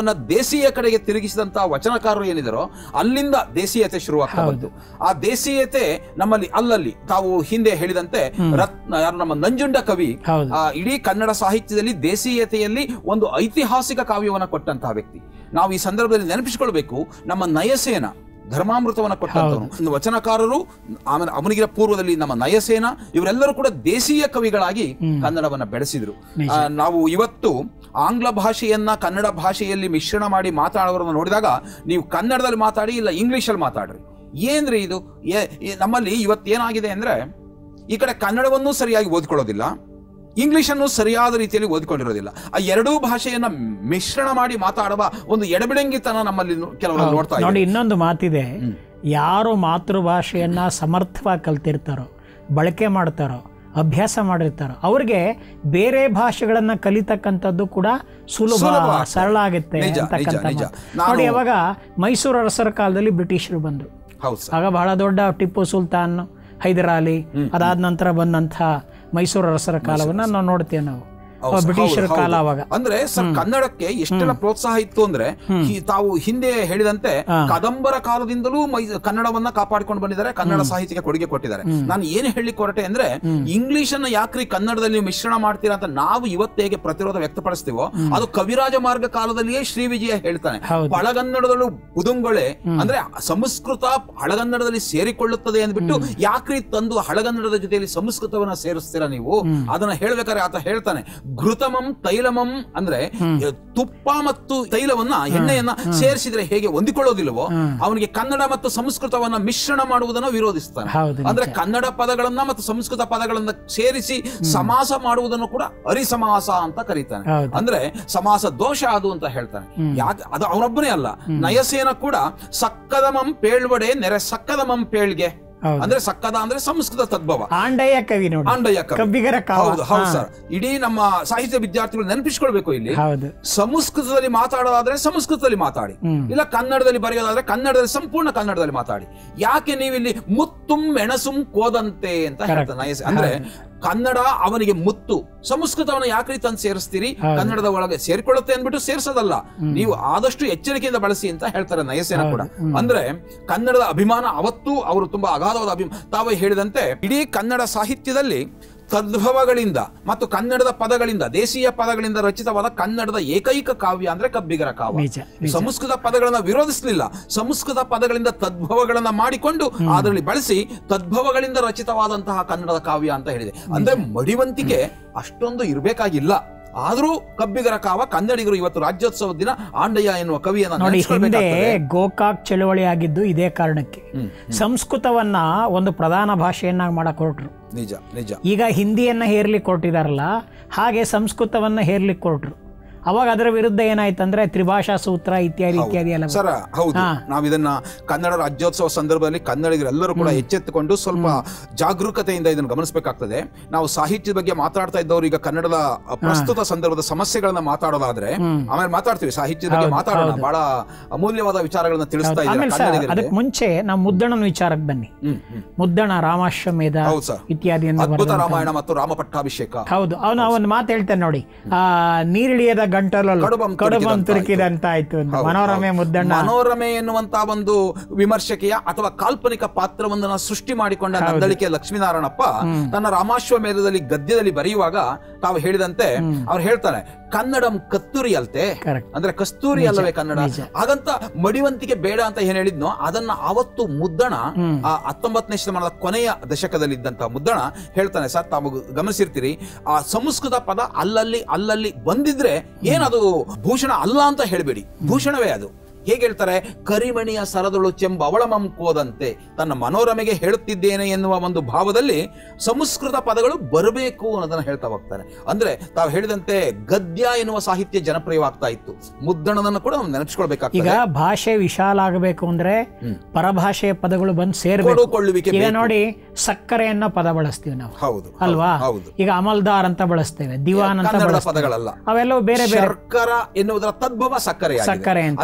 ದೇಶೀಯ ಕಡೆಗೆ ತಿರುಗಿಸಿದಂತ ವಚನಕಾರರು ಏನಿದಾರೋ ಅಲ್ಲಿಂದ ದೇಶೀಯತೆ ಶುರುವಾಗ್ತಾ ಬಂತು ಆ ದೇಶೀಯತೆ ನಮ್ಮಲ್ಲಿ ಅಲ್ಲಲ್ಲಿ ತಾವು ಹಿಂದೆ ಹೇಳಿದಂತೆ ರತ್ನ ಯಾರು ನಮ್ಮ ನಂಜುಂಡ ಕವಿ ಹೌದು ಆ ಇಡೀ ಕನ್ನಡ ಸಾಹಿತ್ಯದಲ್ಲಿ ದೇಶೀಯತೆಯಲ್ಲಿ ಒಂದು ಐತಿಹಾಸಿಕ ಕಾವ್ಯವನ್ನ ಕೊಟ್ಟಂತಹ ವ್ಯಕ್ತಿ ನಾವು ಈ ಸಂದರ್ಭದಲ್ಲಿ ನೆನಪಿಸಿಕೊಳ್ಬೇಕು ನಮ್ಮ ನಯಸೇನ ಧರ್ಮಾಮೃತವನ್ನ ಕೊಟ್ಟಂತವನು ಇನ್ನು ವಚನಕಾರರು ಆಮೇಲೆ ಅವನಿಗಿನ ಪೂರ್ವದಲ್ಲಿ ನಮ್ಮ ನಯಸೇನ ಇವರೆಲ್ಲರೂ ಕೂಡ ದೇಶೀಯ ಕವಿಗಳಾಗಿ ಕನ್ನಡವನ್ನ ಬೆಳೆಸಿದ್ರು ಆ, ನಾವು ಇವತ್ತು ಆಂಗ್ಲ ಭಾಷೆಯನ್ನ ಕನ್ನಡ ಭಾಷೆಯಲ್ಲಿ ಮಿಶ್ರಣ ಮಾಡಿ ಮಾತಾಡೋರನ್ನ ನೋಡಿದಾಗ ನೀವು ಕನ್ನಡದಲ್ಲಿ ಮಾತಾಡಿ ಇಲ್ಲ ಇಂಗ್ಲಿಷಲ್ಲಿ ಮಾತಾಡ್ರಿ ಏನ್ರಿ ಇದು ಏ- ಏ- ನಮ್ಮಲ್ಲಿ ಇವತ್ತೇನಾಗಿದೆ ಅಂದ್ರೆ ಈ ಕಡೆ ಕನ್ನಡವನ್ನು ಸರಿಯಾಗಿ ಓದ್ಕೊಳ್ಳೋದಿಲ್ಲ ಇಂಗ್ಲಿಷನ್ನು ಸರಿಯಾದ ರೀತಿಯಲ್ಲಿ ಓದ್ಕೊಂಡಿರೋದಿಲ್ಲ ಆ ಎರಡೂ ಭಾಷೆಯನ್ನ ಮಿಶ್ರಣ ಮಾಡಿ ಮಾತಾಡುವ ಒಂದು ಎಡಬಿಡಂಗಿತನ ನಮ್ಮಲ್ಲಿ ನೋ- ಕೆಲವರು ನೋಡ್ತಾ ಇದ್ದೀವಿ. ನೋಡಿ ಇನ್ನೊಂದು ಮಾತಿದೆ ಯಾರು ಮಾತೃಭಾಷೆಯನ್ನ ಸಮರ್ಥವಾಗಿ ಕಲ್ತಿರ್ತಾರೋ ಬಳಕೆ ಮಾಡ್ತಾರೋ ಅಭ್ಯಾಸ ಮಾಡಿರ್ತಾರೋ ಅವ್ರಿಗೆ ಬೇರೆ ಭಾಷೆಗಳನ್ನ ಕಲಿತಕ್ಕಂಥದ್ದು ಕೂಡ ಸುಲಭ ಸುಲಭ ಆಗ್ತದೆ. ಸರಳ ಆಗುತ್ತೆ ನಿಜ, ಅಂತಕ್ಕಂಥ ನಿಜ, ನಿಜ. ಮಾತು. ನಾನು- ನೋಡಿ ಅವಾಗ ಮೈಸೂರು ಅರಸರ ಕಾಲದಲ್ಲಿ ಬ್ರಿಟಿಷರು ಬಂದರು ಹೌದು ಸರ್ ಆಗ ಬಹಳ ದೊಡ್ಡ ಟಿಪ್ಪು ಸುಲ್ತಾನ್ ಹೈದರಾಲಿ ಅದಾದ ನಂತರ ಬಂದಂಥ ಮೈಸೂರು ಅರಸರ ಕಾಲವನ್ನ ನಾವು ನೋಡ್ತೇವೆ ನಾವು ಹೌದು ಸರ್, ಬ್ರಿಟಿಷರ ಹೌದು, ಕಾಲ ಹೌದು. ಅವಾಗ ಅಂದ್ರೆ ಸರ್ ಕನ್ನಡಕ್ಕೆ ಎಷ್ಟೆಲ್ಲ ಪ್ರೋತ್ಸಾಹ ಇತ್ತು ಅಂದ್ರೆ ಈ ತಾವು ಹಿಂದೆ ಹೇಳಿದಂತೆ ಕದಂಬರ ಕಾಲದಿಂದಲೂ ಮೈ ಕನ್ನಡವನ್ನ ಕಾಪಾಡಿಕೊಂಡು ಬಂದಿದ್ದಾರೆ ಕನ್ನಡ ಸಾಹಿತ್ಯಕ್ಕೆ ಕೊಡುಗೆ ಕೊಟ್ಟಿದ್ದಾರೆ ನಾನು ಏನ್ ಹೇಳಿ ಹೊರಟೆ ಅಂದ್ರೆ ಇಂಗ್ಲಿಷ್ ಅನ್ನ ಯಾಕ್ರಿ ಕನ್ನಡದಲ್ಲಿ ನೀವು ಮಿಶ್ರಣ ಮಾಡ್ತೀರಾ ಅಂತ ನಾವು ಇವತ್ತು ಹೇಗೆ ಪ್ರತಿರೋಧ ವ್ಯಕ್ತಪಡಿಸ್ತೀವೋ ಅದು ಕವಿರಾಜ ಮಾರ್ಗ ಕಾಲದಲ್ಲಿಯೇ ಶ್ರೀ ವಿಜಯ ಹೇಳ್ತಾನೆ ಹೌದು. ಹಳಗನ್ನಡದಲ್ಲೂ ಬುದುಂಗೊಳೆ ಅಂದ್ರೆ ಸಂಸ್ಕೃತ ಹಳಗನ್ನಡದಲ್ಲಿ ಸೇರಿಕೊಳ್ಳುತ್ತದೆ ಅಂದ್ಬಿಟ್ಟು ಯಾಕ್ರಿ ತಂದು ಹಳಗನ್ನಡದ ಜೊತೆಯಲ್ಲಿ ಸಂಸ್ಕೃತವನ್ನ ಸೇರಿಸ್ತೀರಾ ನೀವು ಅದನ್ನ ಹೇಳ್ಬೇಕಾದ್ರೆ ಆತ ಹೇಳ್ತಾನೆ ಘೃತಮಂ ತೈಲಮಂ ಅಂದ್ರೆ ತುಪ್ಪ ಮತ್ತು ತೈಲವನ್ನ ಎಣ್ಣೆಯನ್ನ ಸೇರಿಸಿದ್ರೆ ಹೇಗೆ ಹೊಂದಿಕೊಳ್ಳೋದಿಲ್ವೋ ಅವನಿಗೆ ಕನ್ನಡ ಮತ್ತು ಸಂಸ್ಕೃತವನ್ನ ಮಿಶ್ರಣ ಮಾಡುವುದನ್ನ ವಿರೋಧಿಸ್ತಾನೆ ಹೌದು ಅಂದ್ರೆ ಕನ್ನಡ ಪದಗಳನ್ನ ಮತ್ತು ಸಂಸ್ಕೃತ ಪದಗಳನ್ನ ಸೇರಿಸಿ ಸಮಾಸ ಮಾಡುವುದನ್ನು ಕೂಡ ಅರಿಸಮಾಸ ಅಂತ ಕರೀತಾನೆ ಹೌದು. ಅಂದ್ರೆ ಸಮಾಸ ದೋಷ ಅದು ಅಂತ ಹೇಳ್ತಾನೆ ಯಾಕೆ ಅದು ಅವನೊಬ್ಬನೇ ಅಲ್ಲ ನಯಸೇನ ಕೂಡ ಸಕ್ಕದಮಂ ಪೇಳ್ವಡೆ ನೆರೆ ಸಕ್ಕದಮಂ ಪೇಳ್ಗೆ ಹೌದು. ಅಂದ್ರೆ ಸಕ್ಕದ ಅಂದ್ರೆ ಸಂಸ್ಕೃತ ತದ್ಭವ ಆಂಡಯ್ಯ ಕವಿ ನೋಡಿ ಆಂಡಯ್ಯ ಕವಿ. ಕಬ್ಬಿಗರ ಕಾವ ಹೌದು ಹೌದು ಸರ್ ಇಡೀ ನಮ್ಮ ಸಾಹಿತ್ಯ ವಿದ್ಯಾರ್ಥಿಗಳು ನೆನಪಿಸ್ಕೊಳ್ಬೇಕು ಇಲ್ಲಿ ಹೌದು ಸಂಸ್ಕೃತದಲ್ಲಿ ಮಾತಾಡೋದಾದ್ರೆ ಸಂಸ್ಕೃತದಲ್ಲಿ ಮಾತಾಡಿ ಇಲ್ಲ ಕನ್ನಡದಲ್ಲಿ ಬರೆಯೋದಾದ್ರೆ ಕನ್ನಡದಲ್ಲಿ ಸಂಪೂರ್ಣ ಕನ್ನಡದಲ್ಲಿ ಮಾತಾಡಿ ಯಾಕೆ ನೀವಿಲ್ಲಿ ಮುತ್ತುಂ ಮೆಣಸುಂ ಕೋದಂತೆ ಅಂತ ಹೇಳ್ತಾನೆ ನಯಸ- ಅಂದ್ರೆ ಕನ್ನಡ ಅವನಿಗೆ ಮುತ್ತು ಸಂಸ್ಕೃತವನ್ನ ಯಾಕ್ರಿ ತಂದು ಸೇರಿಸ್ತೀರಿ ಕನ್ನಡದ ಒಳಗೆ ಸೇರ್ಕೊಳ್ಳುತ್ತೆ ಅಂದ್ಬಿಟ್ಟು ಸೇರ್ಸೋದಲ್ಲ ನೀವು ಆದಷ್ಟು ಎಚ್ಚರಿಕೆಯಿಂದ ಬಳಸಿ ಅಂತ ಹೇಳ್ತಾರೆ ನಯಸೇನ ಕೂಡ ಅಂದ್ರೆ ಕನ್ನಡದ ಅಭಿಮಾನ ಅವತ್ತು ಅವರು ತುಂಬಾ ಅಗಾಧವಾದ ಅಭಿಮಾನ ತಾವೇ ಹೇಳಿದಂತೆ ಇಡೀ ಕನ್ನಡ ಸಾಹಿತ್ಯದಲ್ಲಿ ತದ್ಭವಗಳಿಂದ ಮತ್ತು ಕನ್ನಡದ ಪದಗಳಿಂದ ದೇಶೀಯ ಪದಗಳಿಂದ ರಚಿತವಾದ ಕನ್ನಡದ ಏಕೈಕ ಕಾವ್ಯ ಅಂದ್ರೆ ಕಬ್ಬಿಗರ ಕಾವ್ಯ ನಿಜ ಸಂಸ್ಕೃತ ಪದಗಳನ್ನ ವಿರೋಧಿಸಲಿಲ್ಲ ಸಂಸ್ಕೃತ ಪದಗಳಿಂದ ತದ್ಭವಗಳನ್ನ ಮಾಡಿಕೊಂಡು ಅದರಲ್ಲಿ ಬಳಸಿ ತದ್ಭವಗಳಿಂದ ರಚಿತವಾದಂತಹ ಕನ್ನಡದ ಕಾವ್ಯ ಅಂತ ಹೇಳಿದೆ ಅಂದ್ರೆ ಮಡಿವಂತಿಕೆ ಅಷ್ಟೊಂದು ಇರಬೇಕಾಗಿಲ್ಲ ಆದ್ರೂ ಕಬ್ಬಿಗರ ಕಾವ ಕನ್ನಡಿಗರು ಇವತ್ತು ರಾಜ್ಯೋತ್ಸವದ ದಿನ ಆಂಡಯ್ಯ ಎನ್ನುವ ಕವಿಯನ್ನ ನೋಡಿ ಹಿಂದೆ ನೆನೆಸ್ಕೊಳ್ಬೇಕಾಗ್ತದೆ. ಗೋಕಾಕ್ ಚಳವಳಿ ಆಗಿದ್ದು ಇದೇ ಕಾರಣಕ್ಕೆ ಸಂಸ್ಕೃತವನ್ನ ಒಂದು ಪ್ರಧಾನ ಭಾಷೆಯನ್ನಾಗಿ ಮಾಡಕ್ ಹೊರಟ್ರು ನಿಜ ನಿಜ ಈಗ ಹಿಂದಿಯನ್ನ ಹೇರ್ಲಿಕ್ಕೆ ಹೊರಟಿದಾರಲ್ಲ ಹಾಗೆ ಸಂಸ್ಕೃತವನ್ನ ಹೇರ್ಲಿಕ್ಕೆ ಹೊರಟ್ರು ಅವಾಗ ಅದರ ವಿರುದ್ಧ ಏನಾಯ್ತಂದ್ರೆ ತ್ರಿಭಾಷಾ ಸೂತ್ರ ಇತ್ಯಾದಿ ಇತ್ಯಾದಿ ಎಲ್ಲ ಸರ ಹೌದು ನಾವ್ ಇದನ್ನ ಕನ್ನಡ ರಾಜ್ಯೋತ್ಸವ ಸಂದರ್ಭದಲ್ಲಿ ಕನ್ನಡಿಗರೆಲ್ಲರೂ ಕೂಡ ಎಚ್ಚೆತ್ತುಕೊಂಡು ಸ್ವಲ್ಪ ಜಾಗರೂಕತೆಯಿಂದ ಇದನ್ನು ಗಮನಿಸಬೇಕಾಗ್ತದೆ ನಾವು ಸಾಹಿತ್ಯದ ಬಗ್ಗೆ ಮಾತಾಡ್ತಾ ಇದ್ದವರು ಈಗ ಕನ್ನಡದ ಪ್ರಸ್ತುತ ಸಂದರ್ಭದ ಸಮಸ್ಯೆಗಳನ್ನ ಮಾತಾಡೋದಾದ್ರೆ ಆಮೇಲೆ ಮಾತಾಡ್ತೀವಿ ಸಾಹಿತ್ಯದ ಬಗ್ಗೆ ಮಾತಾಡೋಣ ಬಹಳ ಅಮೂಲ್ಯವಾದ ವಿಚಾರಗಳನ್ನ ತಿಳಿಸ್ತಾ ಇದ್ದಾರೆ ಆಮೇಲೆ ಸರ್ ಕನ್ನಡಿಗರಿಗೆ ಅದಕ್ಕೆ ಮುಂಚೆ ನಾವು ಮುದ್ದಣನ ವಿಚಾರಕ್ಕೆ ಬನ್ನಿ ಹ್ಮ್ ಹ್ಮ್ ಮುದ್ದಣ ರಾಮಾಶ್ವಮೇಧ ಹೌದು ಸರ್ ಇತ್ಯಾದಿಯನ್ನು ಅದ್ಭುತ ರಾಮಾಯಣ ಮತ್ತು ರಾಮ ಪಟ್ಟಾಭಿಷೇಕ ಹೌದು ಅವನು ಅವನು ಮಾತು ಹೇಳ್ತಾನೆ ನೋಡಿ ಆ ನೀರಿಳಿಯದ ಗಂಟಲಲ್ಲಿ ಕಡುಬಂ ಕಡುಬಂ ತುರುಕಿದಂತಾಯ್ತು. ತುರುಕಿದಂತ ಆಯ್ತು ಅಂತ ಮನೋರಮೆ ಮುದ್ದಣ್ಣ ಮನೋರಮೆ ಎನ್ನುವಂತ ಒಂದು ವಿಮರ್ಶಕೆಯ ಅಥವಾ ಕಾಲ್ಪನಿಕ ಪಾತ್ರವೊಂದನ್ನ ಸೃಷ್ಟಿ ಮಾಡಿಕೊಂಡ ನಂದಳಿಕೆ ಲಕ್ಷ್ಮೀನಾರಾಯಣಪ್ಪ ತನ್ನ ರಾಮಾಶ್ವಮೇಧದಲ್ಲಿ ಗದ್ಯದಲ್ಲಿ ಬರೆಯುವಾಗ ತಾವು ಹೇಳಿದಂತೆ ಅವ್ರು ಹೇಳ್ತಾರೆ ಕನ್ನಡಂ ಕತ್ತೂರಿ ಅಲ್ತೆ Correct. ಅಂದ್ರೆ ಕಸ್ತೂರಿ ಅಲ್ಲವೇ ಕನ್ನಡ ಹಾಗಂತ ಮಡಿವಂತಿಕೆ ಬೇಡ ಅಂತ ಏನ್ ಹೇಳಿದ್ನೋ ಅದನ್ನ ಅವತ್ತು ಮುದ್ದಣ ಆ ಹತ್ತೊಂಬತ್ತನೇ ಶತಮಾನದ ಕೊನೆಯ ದಶಕದಲ್ಲಿ ಇದ್ದಂತ ಮುದ್ದಣ ಹೇಳ್ತಾನೆ ಸರ್ ತಾವು ಗಮನಿಸಿರ್ತೀರಿ ಆ ಸಂಸ್ಕೃತ ಪದ ಅಲ್ಲಲ್ಲಿ ಅಲ್ಲಲ್ಲಿ ಬಂದಿದ್ರೆ ಏನದು ಭೂಷಣ ಅಲ್ಲ ಅಂತ ಹೇಳ್ಬೇಡಿ ಭೂಷಣವೇ ಅದು ಹೇಗೆ ಹೇಳ್ತಾರೆ ಕರಿಮಣಿಯ ಸರದಳು ಚೆಂಬ ಅವಳಮಂ ಕೋದಂತೆ ತನ್ನ ಮನೋರಮೆಗೆ ಹೇಳುತ್ತಿದ್ದೇನೆ ಎನ್ನುವ ಒಂದು ಭಾವದಲ್ಲಿ ಸಂಸ್ಕೃತ ಪದಗಳು ಬರಬೇಕು ಅನ್ನೋದನ್ನ ಹೇಳ್ತಾ ಹೋಗ್ತಾರೆ ಅಂದ್ರೆ ತಾವು ಹೇಳಿದಂತೆ ಗದ್ಯ ಎನ್ನುವ ಸಾಹಿತ್ಯ ಜನಪ್ರಿಯವಾಗ್ತಾ ಇತ್ತು ಮುದ್ದಣನನ್ನು ಕೂಡ ನಾವು ಈಗ ನೆನಪಿಸ್ಕೊಳ್ಬೇಕಾಗ್ತದೆ ಭಾಷೆ ವಿಶಾಲ ಆಗಬೇಕು ಅಂದ್ರೆ ಪರಭಾಷೆಯ ಪದಗಳು ಬಂದು ಸೇರ್ಬೇಕು ಕೊಡುಕೊಳ್ಳುವಿಕೆ ಈಗ ನೋಡಿ ಸಕ್ಕರೆ ಅನ್ನೋ ಪದ ಬಳಸ್ತೀವಿ ನಾವು ಹೌದು ಅಲ್ವಾ ಹೌದು ಈಗ ಅಮಲ್ದಾರ್ ಅಂತ ಬಳಸ್ತೇವೆ ದಿವಾನ್ ಅಂತ ಕನ್ನಡದ ಬಳಸ್ತೇವೆ ಪದಗಳಲ್ಲ ಅವೆಲ್ಲವೂ ಬೇರೆ ಬೇರೆ ಶರ್ಕರ ಎನ್ನುವುದರ ತದ್ಭವ ಸಕ್ಕರೆ ಸಕ್ಕರೆ ಅಂತ ಅದೇ ತರ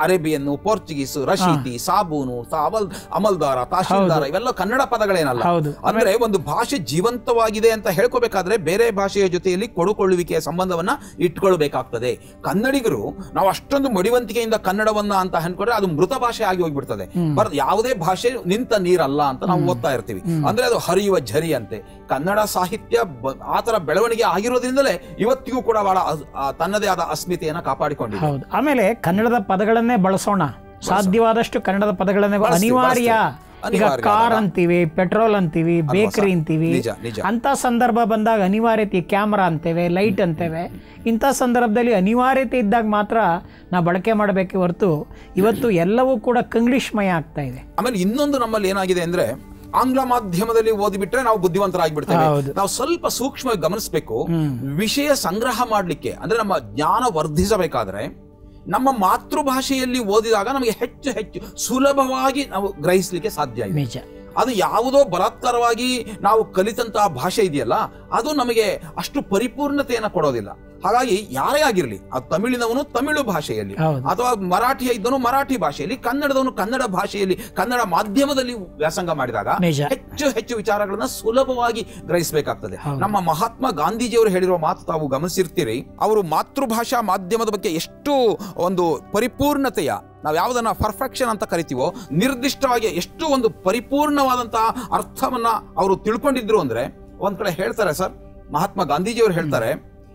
ಅರೇಬಿಯನ್ನು ಪೋರ್ಚುಗೀಸು ರಶೀದಿ ಸಾಬೂನು ತಾ- ಅಮಲ್ ಅಮಲ್ದಾರ ತಹಶೀಲ್ದಾರ ಇವೆಲ್ಲ ಕನ್ನಡ ಪದಗಳೇನಲ್ಲ ಹೌದು. ಅಂದ್ರೆ ಒಂದು ಭಾಷೆ ಜೀವಂತವಾಗಿದೆ ಅಂತ ಹೇಳ್ಕೋಬೇಕಾದ್ರೆ ಬೇರೆ ಭಾಷೆಯ ಜೊತೆಯಲ್ಲಿ ಕೊಡುಕೊಳ್ಳುವಿಕೆಯ ಸಂಬಂಧವನ್ನ ಇಟ್ಕೊಳ್ಬೇಕಾಗ್ತದೆ ಕನ್ನಡಿಗರು ನಾವು ಅಷ್ಟೊಂದು ಮಡಿವಂತಿಕೆಯಿಂದ ಕನ್ನಡವನ್ನ ಅಂತ ಅನ್ಕೊಂಡ್ರೆ ಅದು ಮೃತ ಭಾಷೆ ಆಗಿ ಹೋಗ್ಬಿಡ್ತದೆ ಬರ್ ಯಾವುದೇ ಭಾಷೆ ನಿಂತ ನೀರಲ್ಲ ಅಂತ ನಾವು ಓದ್ತಾ ಇರ್ತೀವಿ ಅಂದ್ರೆ ಅದು ಹರಿಯುವ ಝರಿ ಅಂತೆ ಕನ್ನಡ ಸಾಹಿತ್ಯ ಬ- ಆತರ ಬೆಳವಣಿಗೆ ಆಗಿರೋದ್ರಿಂದಲೇ ಇವತ್ತಿಗೂ ಕೂಡ ಬಹಳ ಅಸ್- ಆ ತನ್ನದೇ ಆದ ಅಸ್ಮಿತೆಯನ್ನ ಕಾಪಾಡಿಕೊಂಡಿದೆ ಹೌದು ಆಮೇಲೆ ಕನ್ನಡದ ಪದಗಳನ್ನೇ ಬಳಸೋಣ ಸಾಧ್ಯವಾದಷ್ಟು ಕನ್ನಡದ ಪದಗಳನ್ನೇ ಬ- ಬಳಸ್ತೀವಿ, ಅನಿವಾರ್ಯ ಬಳಸ್ತೀವಿ. ಈಗ ಅನಿವಾರ್ಯ ಕಾರ್ ಅಂತೀವಿ ಪೆಟ್ರೋಲ್ ಅಂತೀವಿ ಬೇಕರಿ ಅಂತೀವಿ ನಿಜ ನಿಜ ಅಂತ ಸಂದರ್ಭ ಬಂದಾಗ ಅನಿವಾರ್ಯತೆ ಕ್ಯಾಮ್ರಾ ಅಂತೇವೆ ಲೈಟ್ ಅಂತೇವೆ ಇಂಥ ಸಂದರ್ಭದಲ್ಲಿ ಅನಿವಾರ್ಯತೆ ಇದ್ದಾಗ ಮಾತ್ರ ನಾವು ಬಳಕೆ ಮಾಡಬೇಕೆ ಹೊರತು ಇವತ್ತು ಎಲ್ಲವೂ ಕೂಡ ಕಂಗ್ಲೀಷ್ಮಯ ಆಗ್ತಾ ಇದೆ ಆಮೇಲೆ ಇನ್ನೊಂದು ನಮ್ಮಲ್ಲಿ ಏನಾಗಿದೆ ಅಂದ್ರೆ ಆಂಗ್ಲ ಮಾಧ್ಯಮದಲ್ಲಿ ಓದಿಬಿಟ್ರೆ ನಾವು ಬುದ್ಧಿವಂತರಾಗ್ಬಿಡ್ತೇವೆ ಹೌದು. ನಾವು ಸ್ವಲ್ಪ ಸೂಕ್ಷ್ಮವಾಗಿ ಗಮನಿಸಬೇಕು ವಿಷಯ ಸಂಗ್ರಹ ಮಾಡ್ಲಿಕ್ಕೆ ಅಂದ್ರೆ ನಮ್ಮ ಜ್ಞಾನ ವರ್ಧಿಸಬೇಕಾದ್ರೆ ನಮ್ಮ ಮಾತೃಭಾಷೆಯಲ್ಲಿ ಓದಿದಾಗ ನಮಗೆ ಹೆಚ್ಚು ಹೆಚ್ಚು ಸುಲಭವಾಗಿ ನಾವು ಗ್ರಹಿಸಲಿಕ್ಕೆ ಸಾಧ್ಯ ಇದೆ ನಿಜ ಅದು ಯಾವುದೋ ಬಲಾತ್ಕಾರವಾಗಿ ನಾವು ಕಲಿತಂತಹ ಭಾಷೆ ಇದೆಯಲ್ಲ ಅದು ನಮಗೆ ಅಷ್ಟು ಪರಿಪೂರ್ಣತೆಯನ್ನು ಕೊಡೋದಿಲ್ಲ ಹಾಗಾಗಿ ಯಾರೇ ಆಗಿರಲಿ ಆ ತಮಿಳಿನವನು ತಮಿಳು ಭಾಷೆಯಲ್ಲಿ ಹೌದು. ಅಥವಾ ಮರಾಠಿಯ ಇದ್ದವನು ಮರಾಠಿ ಭಾಷೆಯಲ್ಲಿ ಕನ್ನಡದವನು ಕನ್ನಡ ಭಾಷೆಯಲ್ಲಿ ಕನ್ನಡ ಮಾಧ್ಯಮದಲ್ಲಿ ವ್ಯಾಸಂಗ ಮಾಡಿದಾಗ ನಿಜ. ಹೆಚ್ಚು ಹೆಚ್ಚು ವಿಚಾರಗಳನ್ನ ಸುಲಭವಾಗಿ ಗ್ರಹಿಸಬೇಕಾಗ್ತದೆ ಹೌದು. ನಮ್ಮ ಮಹಾತ್ಮ ಗಾಂಧೀಜಿಯವರು ಹೇಳಿರುವ ಮಾತು ತಾವು ಗಮನಿಸಿರ್ತೀರಿ ಅವರು ಮಾತೃಭಾಷಾ ಮಾಧ್ಯಮದ ಬಗ್ಗೆ ಎಷ್ಟು ಒಂದು ಪರಿಪೂರ್ಣತೆಯ ನಾವು ಯಾವುದನ್ನ ಪರ್ಫೆಕ್ಷನ್ ಅಂತ ಕರಿತೀವೋ ನಿರ್ದಿಷ್ಟವಾಗಿ ಎಷ್ಟು ಒಂದು ಪರಿಪೂರ್ಣವಾದಂತಹ ಅರ್ಥವನ್ನ ಅವರು ತಿಳ್ಕೊಂಡಿದ್ರು ಅಂದ್ರೆ ಒಂದ್ ಕಡೆ ಹೇಳ್ತಾರೆ ಸರ್ ಮಹಾತ್ಮ ಗಾಂಧೀಜಿಯವರು ಹೇಳ್ತಾರೆ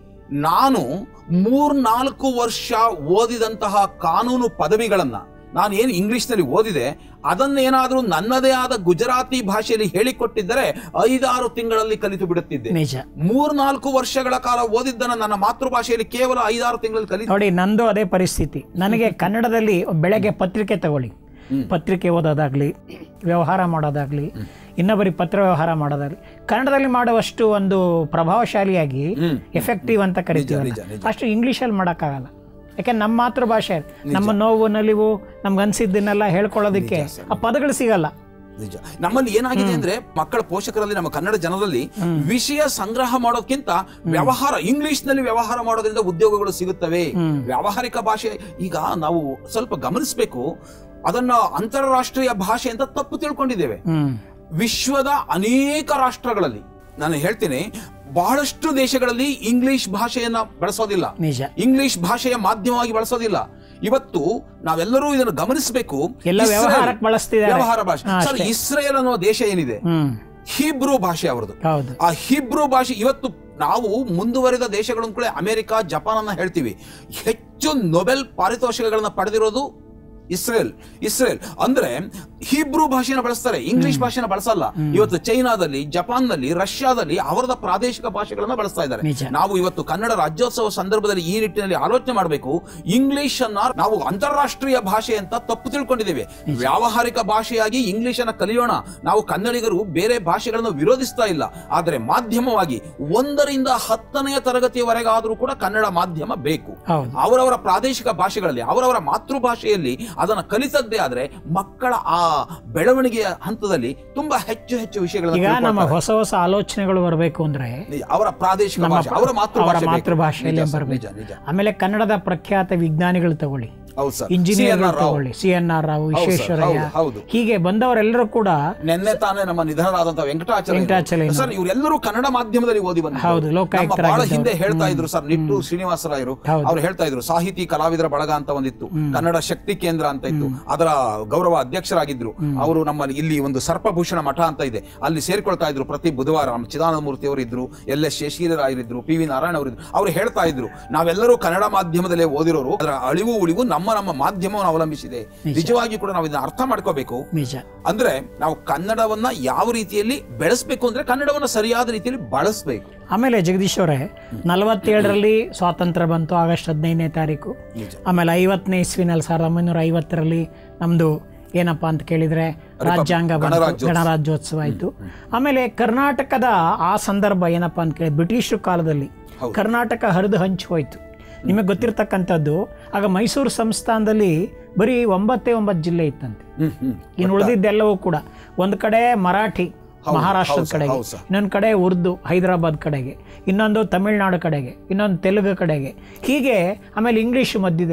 ನಾನು ಮೂರ್ನಾಲ್ಕು ವರ್ಷ ಓದಿದಂತಹ ಕಾನೂನು ಪದವಿಗಳನ್ನ ನಾನು ಏನು ಇಂಗ್ಲಿಷ್ನಲ್ಲಿ ಓದಿದೆ ಅದನ್ನೇನಾದರೂ ನನ್ನದೇ ಆದ ಗುಜರಾತಿ ಭಾಷೆಯಲ್ಲಿ ಹೇಳಿಕೊಟ್ಟಿದ್ದರೆ ಐದಾರು ತಿಂಗಳಲ್ಲಿ ಕಲಿತು ಬಿಡುತ್ತಿದ್ದೆ ನಿಜ ಮೂರ್ನಾಲ್ಕು ವರ್ಷಗಳ ಕಾಲ ಓದಿದ್ದನ್ನ ನನ್ನ ಮಾತೃಭಾಷೆಯಲ್ಲಿ ಕೇವಲ ಐದಾರು ತಿಂಗಳಲ್ಲಿ ಕಲಿತು ನೋಡಿ ನಂದು ಅದೇ ಪರಿಸ್ಥಿತಿ ನನಗೆ ಕನ್ನಡದಲ್ಲಿ ಬೆಳಗ್ಗೆ ಪತ್ರಿಕೆ ತಗೊಳ್ಳಿ ಪತ್ರಿಕೆ ಓದೋದಾಗ್ಲಿ ವ್ಯವಹಾರ ಮಾಡೋದಾಗ್ಲಿ ಇನ್ನೊಬ್ಬರಿ ಪತ್ರ ವ್ಯವಹಾರ ಮಾಡೋದಾಗ್ಲಿ ಕನ್ನಡದಲ್ಲಿ ಮಾಡುವಷ್ಟು ಒಂದು ಪ್ರಭಾವಶಾಲಿಯಾಗಿ ಹ್ಮ್. ಎಫೆಕ್ಟಿವ್ ಅಂತ ಕರಿತೀವಲ್ಲ ನಿಜ, ನಿಜ. ಅಷ್ಟು ಇಂಗ್ಲೀಷಲ್ಲಿ ಮಾಡೋಕ್ಕಾಗಲ್ಲ ಯಾಕೆ ನಮ್ಮ ಮಾತೃಭಾಷೆ ನಮ್ಮ ನೋವು ನಲಿವು ನಮ್ಗೆ ಅನ್ಸಿದ್ದನ್ನೆಲ್ಲ ಹೇಳ್ಕೊಳ್ಳೋದಕ್ಕೆ ಆ ಪದಗಳು ಸಿಗಲ್ಲ ನಿಜ ನಮ್ಮಲ್ಲಿ ಏನಾಗಿದೆ ಅಂದ್ರೆ ಮಕ್ಕಳ ಪೋಷಕರಲ್ಲಿ ನಮ್ಮ ಕನ್ನಡ ಜನರಲ್ಲಿ ವಿಷಯ ಸಂಗ್ರಹ ಮಾಡೋದ್ಕಿಂತ ವ್ಯವಹಾರ ಇಂಗ್ಲಿಷ್ ನಲ್ಲಿ ವ್ಯವಹಾರ ಮಾಡೋದ್ರಿಂದ ಉದ್ಯೋಗಗಳು ಸಿಗುತ್ತವೆ ವ್ಯಾವಹಾರಿಕ ಭಾಷೆ ಈಗ ನಾವು ಸ್ವಲ್ಪ ಗಮನಿಸಬೇಕು ಅದನ್ನ ಅಂತಾರಾಷ್ಟ್ರೀಯ ಭಾಷೆ ಅಂತ ತಪ್ಪು ತಿಳ್ಕೊಂಡಿದ್ದೇವೆ ಹ್ಮ್ ವಿಶ್ವದ ಅನೇಕ ರಾಷ್ಟ್ರಗಳಲ್ಲಿ ನಾನು ಹೇಳ್ತೀನಿ ಬಹಳಷ್ಟು ದೇಶಗಳಲ್ಲಿ ಇಂಗ್ಲಿಷ್ ಭಾಷೆಯನ್ನ ಬಳಸೋದಿಲ್ಲ ನಿಜ ಇಂಗ್ಲಿಷ್ ಭಾಷೆಯ ಮಾಧ್ಯಮವಾಗಿ ಬಳಸೋದಿಲ್ಲ ಇವತ್ತು ನಾವೆಲ್ಲರೂ ಇದನ್ನು ಗಮನಿಸಬೇಕು ಎಲ್ಲ ಇಸ್ರೇಲ್- ವ್ಯವಹಾರಕ್ಕೆ ಬಳಸ್ತಿದ್ದಾರೆ. ವ್ಯವಹಾರ ಭಾಷೆ ಹಾ, ಸರ್ ಇಸ್ರೇಲ್ ಅನ್ನೋ ದೇಶ ಏನಿದೆ ಹ್ಮ್ ಹೀಬ್ರೂ ಭಾಷೆ ಅವರದು ಹೌದು ಆ ಹಿಬ್ರೂ ಭಾಷೆ ಇವತ್ತು ನಾವು ಮುಂದುವರಿದ ದೇಶಗಳು ಕೂಡ ಅಮೆರಿಕ ಜಪಾನ್ ಅನ್ನ ಹೇಳ್ತೀವಿ ಹೆಚ್ಚು ನೊಬೆಲ್ ಪಾರಿತೋಷಿಕಗಳನ್ನ ಪಡೆದಿರೋದು ಇಸ್ರೇಲ್ ಇಸ್ರೇಲ್ ಅಂದ್ರೆ ಹೀಬ್ರೂ ಭಾಷೆನ ಬಳಸ್ತಾರೆ ಇಂಗ್ಲಿಷ್ ಭಾಷೆನ ಬಳಸಲ್ಲ ಇವತ್ತು ಚೈನಾದಲ್ಲಿ ಜಪಾನ್ನಲ್ಲಿ ರಷ್ಯಾದಲ್ಲಿ ಅವರದ ಪ್ರಾದೇಶಿಕ ಭಾಷೆಗಳನ್ನ ಬಳಸ್ತಾ ಇದ್ದಾರೆ ನಿಜ. ನಾವು ಇವತ್ತು ಕನ್ನಡ ರಾಜ್ಯೋತ್ಸವ ಸಂದರ್ಭದಲ್ಲಿ ಈ ನಿಟ್ಟಿನಲ್ಲಿ ಆಲೋಚನೆ ಮಾಡಬೇಕು ಇಂಗ್ಲಿಷ್ ಅನ್ನ ನಾವು ಅಂತಾರಾಷ್ಟ್ರೀಯ ಭಾಷೆ ಅಂತ ತಪ್ಪು ತಿಳ್ಕೊಂಡಿದ್ದೇವೆ ವ್ಯಾವಹಾರಿಕ ಭಾಷೆಯಾಗಿ ಇಂಗ್ಲಿಷ್ ಅನ್ನ ಕಲಿಯೋಣ ನಾವು ಕನ್ನಡಿಗರು ಬೇರೆ ಭಾಷೆಗಳನ್ನು ವಿರೋಧಿಸ್ತಾ ಇಲ್ಲ ಆದರೆ ಮಾಧ್ಯಮವಾಗಿ ಒಂದರಿಂದ ಹತ್ತನೆಯ ತರಗತಿಯವರೆಗಾದರೂ ಕೂಡ ಕನ್ನಡ ಮಾಧ್ಯಮ ಬೇಕು ಹೌದು ಅವರವರ ಪ್ರಾದೇಶಿಕ ಭಾಷೆಗಳಲ್ಲಿ ಅವರವರ ಮಾತೃಭಾಷೆಯಲ್ಲಿ ಅದನ್ನ ಕಲಿತದ್ದೇ ಆದ್ರೆ ಮಕ್ಕಳ ಆ ಬೆಳವಣಿಗೆಯ ಹಂತದಲ್ಲಿ ತುಂಬಾ ಹೆಚ್ಚು ಹೆಚ್ಚು ಈಗ ವಿಷಯಗಳನ್ನು ನಮ್ಮ ಹೊಸ ಹೊಸ ಆಲೋಚನೆಗಳು ಬರಬೇಕು ಅಂದ್ರೆ ನಿಜ. ಅವರ ಪ್ರಾದೇಶಿಕ ನಮ್ಮ ಭಾಷೆ ಅವರ ಮಾತೃಭಾಷೆ ಬೇಕು. ಮಾತೃಭಾಷೆಯಲ್ಲೇ ನಿಜ ಸರ್, ಬರಬೇಕು ನಿಜ ನಿಜ ಆಮೇಲೆ ಕನ್ನಡದ ಪ್ರಖ್ಯಾತ ವಿಜ್ಞಾನಿಗಳು ತಗೊಳ್ಳಿ ಹೌದು ಸರ್ ಇಂಜಿನಿಯರ್ CNR ರಾವ್. ತಗೊಳ್ಳಿ ಸಿ ಎನ್ ಆರ್ ರಾವ್ ಹೌದು ಸರ್, ವಿಶ್ವೇಶ್ವರಯ್ಯ ಹೌದು, ಹೌದು. ಹೀಗೆ ಬಂದವರೆಲ್ಲರೂ ಕೂಡ ನಿನ್ನೆ ತಾನೇ ನಮ್ಮ ನಿಧನರಾದಂತಹ ವೆಂಕಟಾಚಲ ವೆಂಕಟಾಚಲಯ್ಯ. ಸರ್ ಇವರೆಲ್ಲರೂ ಕನ್ನಡ ಮಾಧ್ಯಮದಲ್ಲಿ ಓದಿ ಬಂದ ಹೌದು, ಲೋಕಾಯುಕ್ತರಾಗಿದ್ದವರು. ಹಿಂದೆ ಹೇಳ್ತಾ ಇದ್ರು ಸರ್ ನಿಟ್ಟು ಶ್ರೀನಿವಾಸರಾಯರು ಹೌದು. ಅವ್ರು ಹೇಳ್ತಾ ಇದ್ರು ಸಾಹಿತಿ ಕಲಾವಿದರ ಬಳಗ ಅಂತ ಒಂದಿತ್ತು ಕನ್ನಡ ಶಕ್ತಿ ಕೇಂದ್ರ ಅಂತ ಇತ್ತು ಅದರ ಗೌರವ ಅಧ್ಯಕ್ಷರಾಗಿದ್ರು ಅವರು ನಮ್ಮ ಇಲ್ಲಿ ಒಂದು ಸರ್ಪಭೂಷಣ ಮಠ ಅಂತ ಇದೆ ಅಲ್ಲಿ ಸೇರ್ಕೊಳ್ತಾ ಇದ್ರು ಪ್ರತಿ ಬುಧವಾರ ನಮ್ಮ ಚಿದಾನಂದ ಮೂರ್ತಿ ಅವರು ಇದ್ರು ಎಲ್ ಎಸ್ ಶಶಿರಾಯರಿದ್ರು ಪಿ ವಿ ನಾರಾಯಣ ಅವರಿದ್ರು ಅವ್ರು ಹೇಳ್ತಾ ಇದ್ರು ನಾವೆಲ್ಲರೂ ಕನ್ನಡ ಮಾಧ್ಯಮದಲ್ಲೇ ಓದಿರೋರು ಅದರ ಅಳಿವು ಉಳಿವು ನಮ್ಮ ನಮ್ಮ ಮಾಧ್ಯಮವನ್ನು ಅವಲಂಬಿಸಿದೆ ನಿಜವಾಗಿ ಕೂಡ ನಾವು ಇದನ್ನ ಅರ್ಥ ಮಾಡ್ಕೋಬೇಕು ನಿಜ ಅಂದ್ರೆ ನಾವು ಕನ್ನಡವನ್ನ ಯಾವ ರೀತಿಯಲ್ಲಿ ಬೆಳೆಸ್ಬೇಕು ಅಂದ್ರೆ ಕನ್ನಡವನ್ನ ಸರಿಯಾದ ರೀತಿಯಲ್ಲಿ ಬಳಸಬೇಕು ಆಮೇಲೆ ಜಗದೀಶ್ ಅವರೇ ನಲವತ್ತೇಳರಲ್ಲಿ ಸ್ವಾತಂತ್ರ್ಯ ಬಂತು ಆಗಸ್ಟ್ ಹದಿನೈದನೇ ತಾರೀಕು ನಿಜ. ಆಮೇಲೆ ಐವತ್ತನೇ ಇಸ್ವಿನಲ್ಲಿ ಸಾವಿರದ ಒಂಬೈನೂರ ಐವತ್ತರಲ್ಲಿ ನಮ್ಮದು ಏನಪ್ಪಾ ಅಂತ ಕೇಳಿದ್ರೆ ರಾಜ್ಯಾಂಗ ಬಂತು, ಗಣರಾಜ್ಯೋತ್ಸವ. ಗಣರಾಜ್ಯೋತ್ಸವ ಆಯಿತು ಆಮೇಲೆ ಕರ್ನಾಟಕದ ಆ ಸಂದರ್ಭ ಏನಪ್ಪಾ ಅಂತ ಕೇಳಿ ಬ್ರಿಟಿಷ್ ಕಾಲದಲ್ಲಿ ಕರ್ನಾಟಕ ಹರಿದು ಹಂಚಿ ಹೋಯ್ತು ನಿಮಗೆ ಗೊತ್ತಿರ್ತಕ್ಕಂಥದ್ದು ಆಗ ಮೈಸೂರು ಸಂಸ್ಥಾನದಲ್ಲಿ ಬರೀ ಒಂಬತ್ತೇ ಒಂಬತ್ತು ಜಿಲ್ಲೆ ಇತ್ತಂತೆ ಹ್ಮ್ ಹ್ಮ್ ಇನ್ನು ಉಳಿದಿದ್ದೆಲ್ಲವೂ ಕೂಡ ಒಂದು ಕಡೆ ಮರಾಠಿ ಮಹಾರಾಷ್ಟ್ರದ ಹೌದು ಸರ್, ಕಡೆಗೆ ಹೌದು ಸರ್. ಇನ್ನೊಂದು ಕಡೆ ಉರ್ದು ಹೈದರಾಬಾದ್ ಕಡೆಗೆ ಇನ್ನೊಂದು ತಮಿಳುನಾಡು ಕಡೆಗೆ ಇನ್ನೊಂದು ತೆಲುಗು ಕಡೆಗೆ ಹೀಗೆ ಆಮೇಲೆ ಇಂಗ್ಲೀಷ್ ಮಧ್ಯದಲ್ಲಿ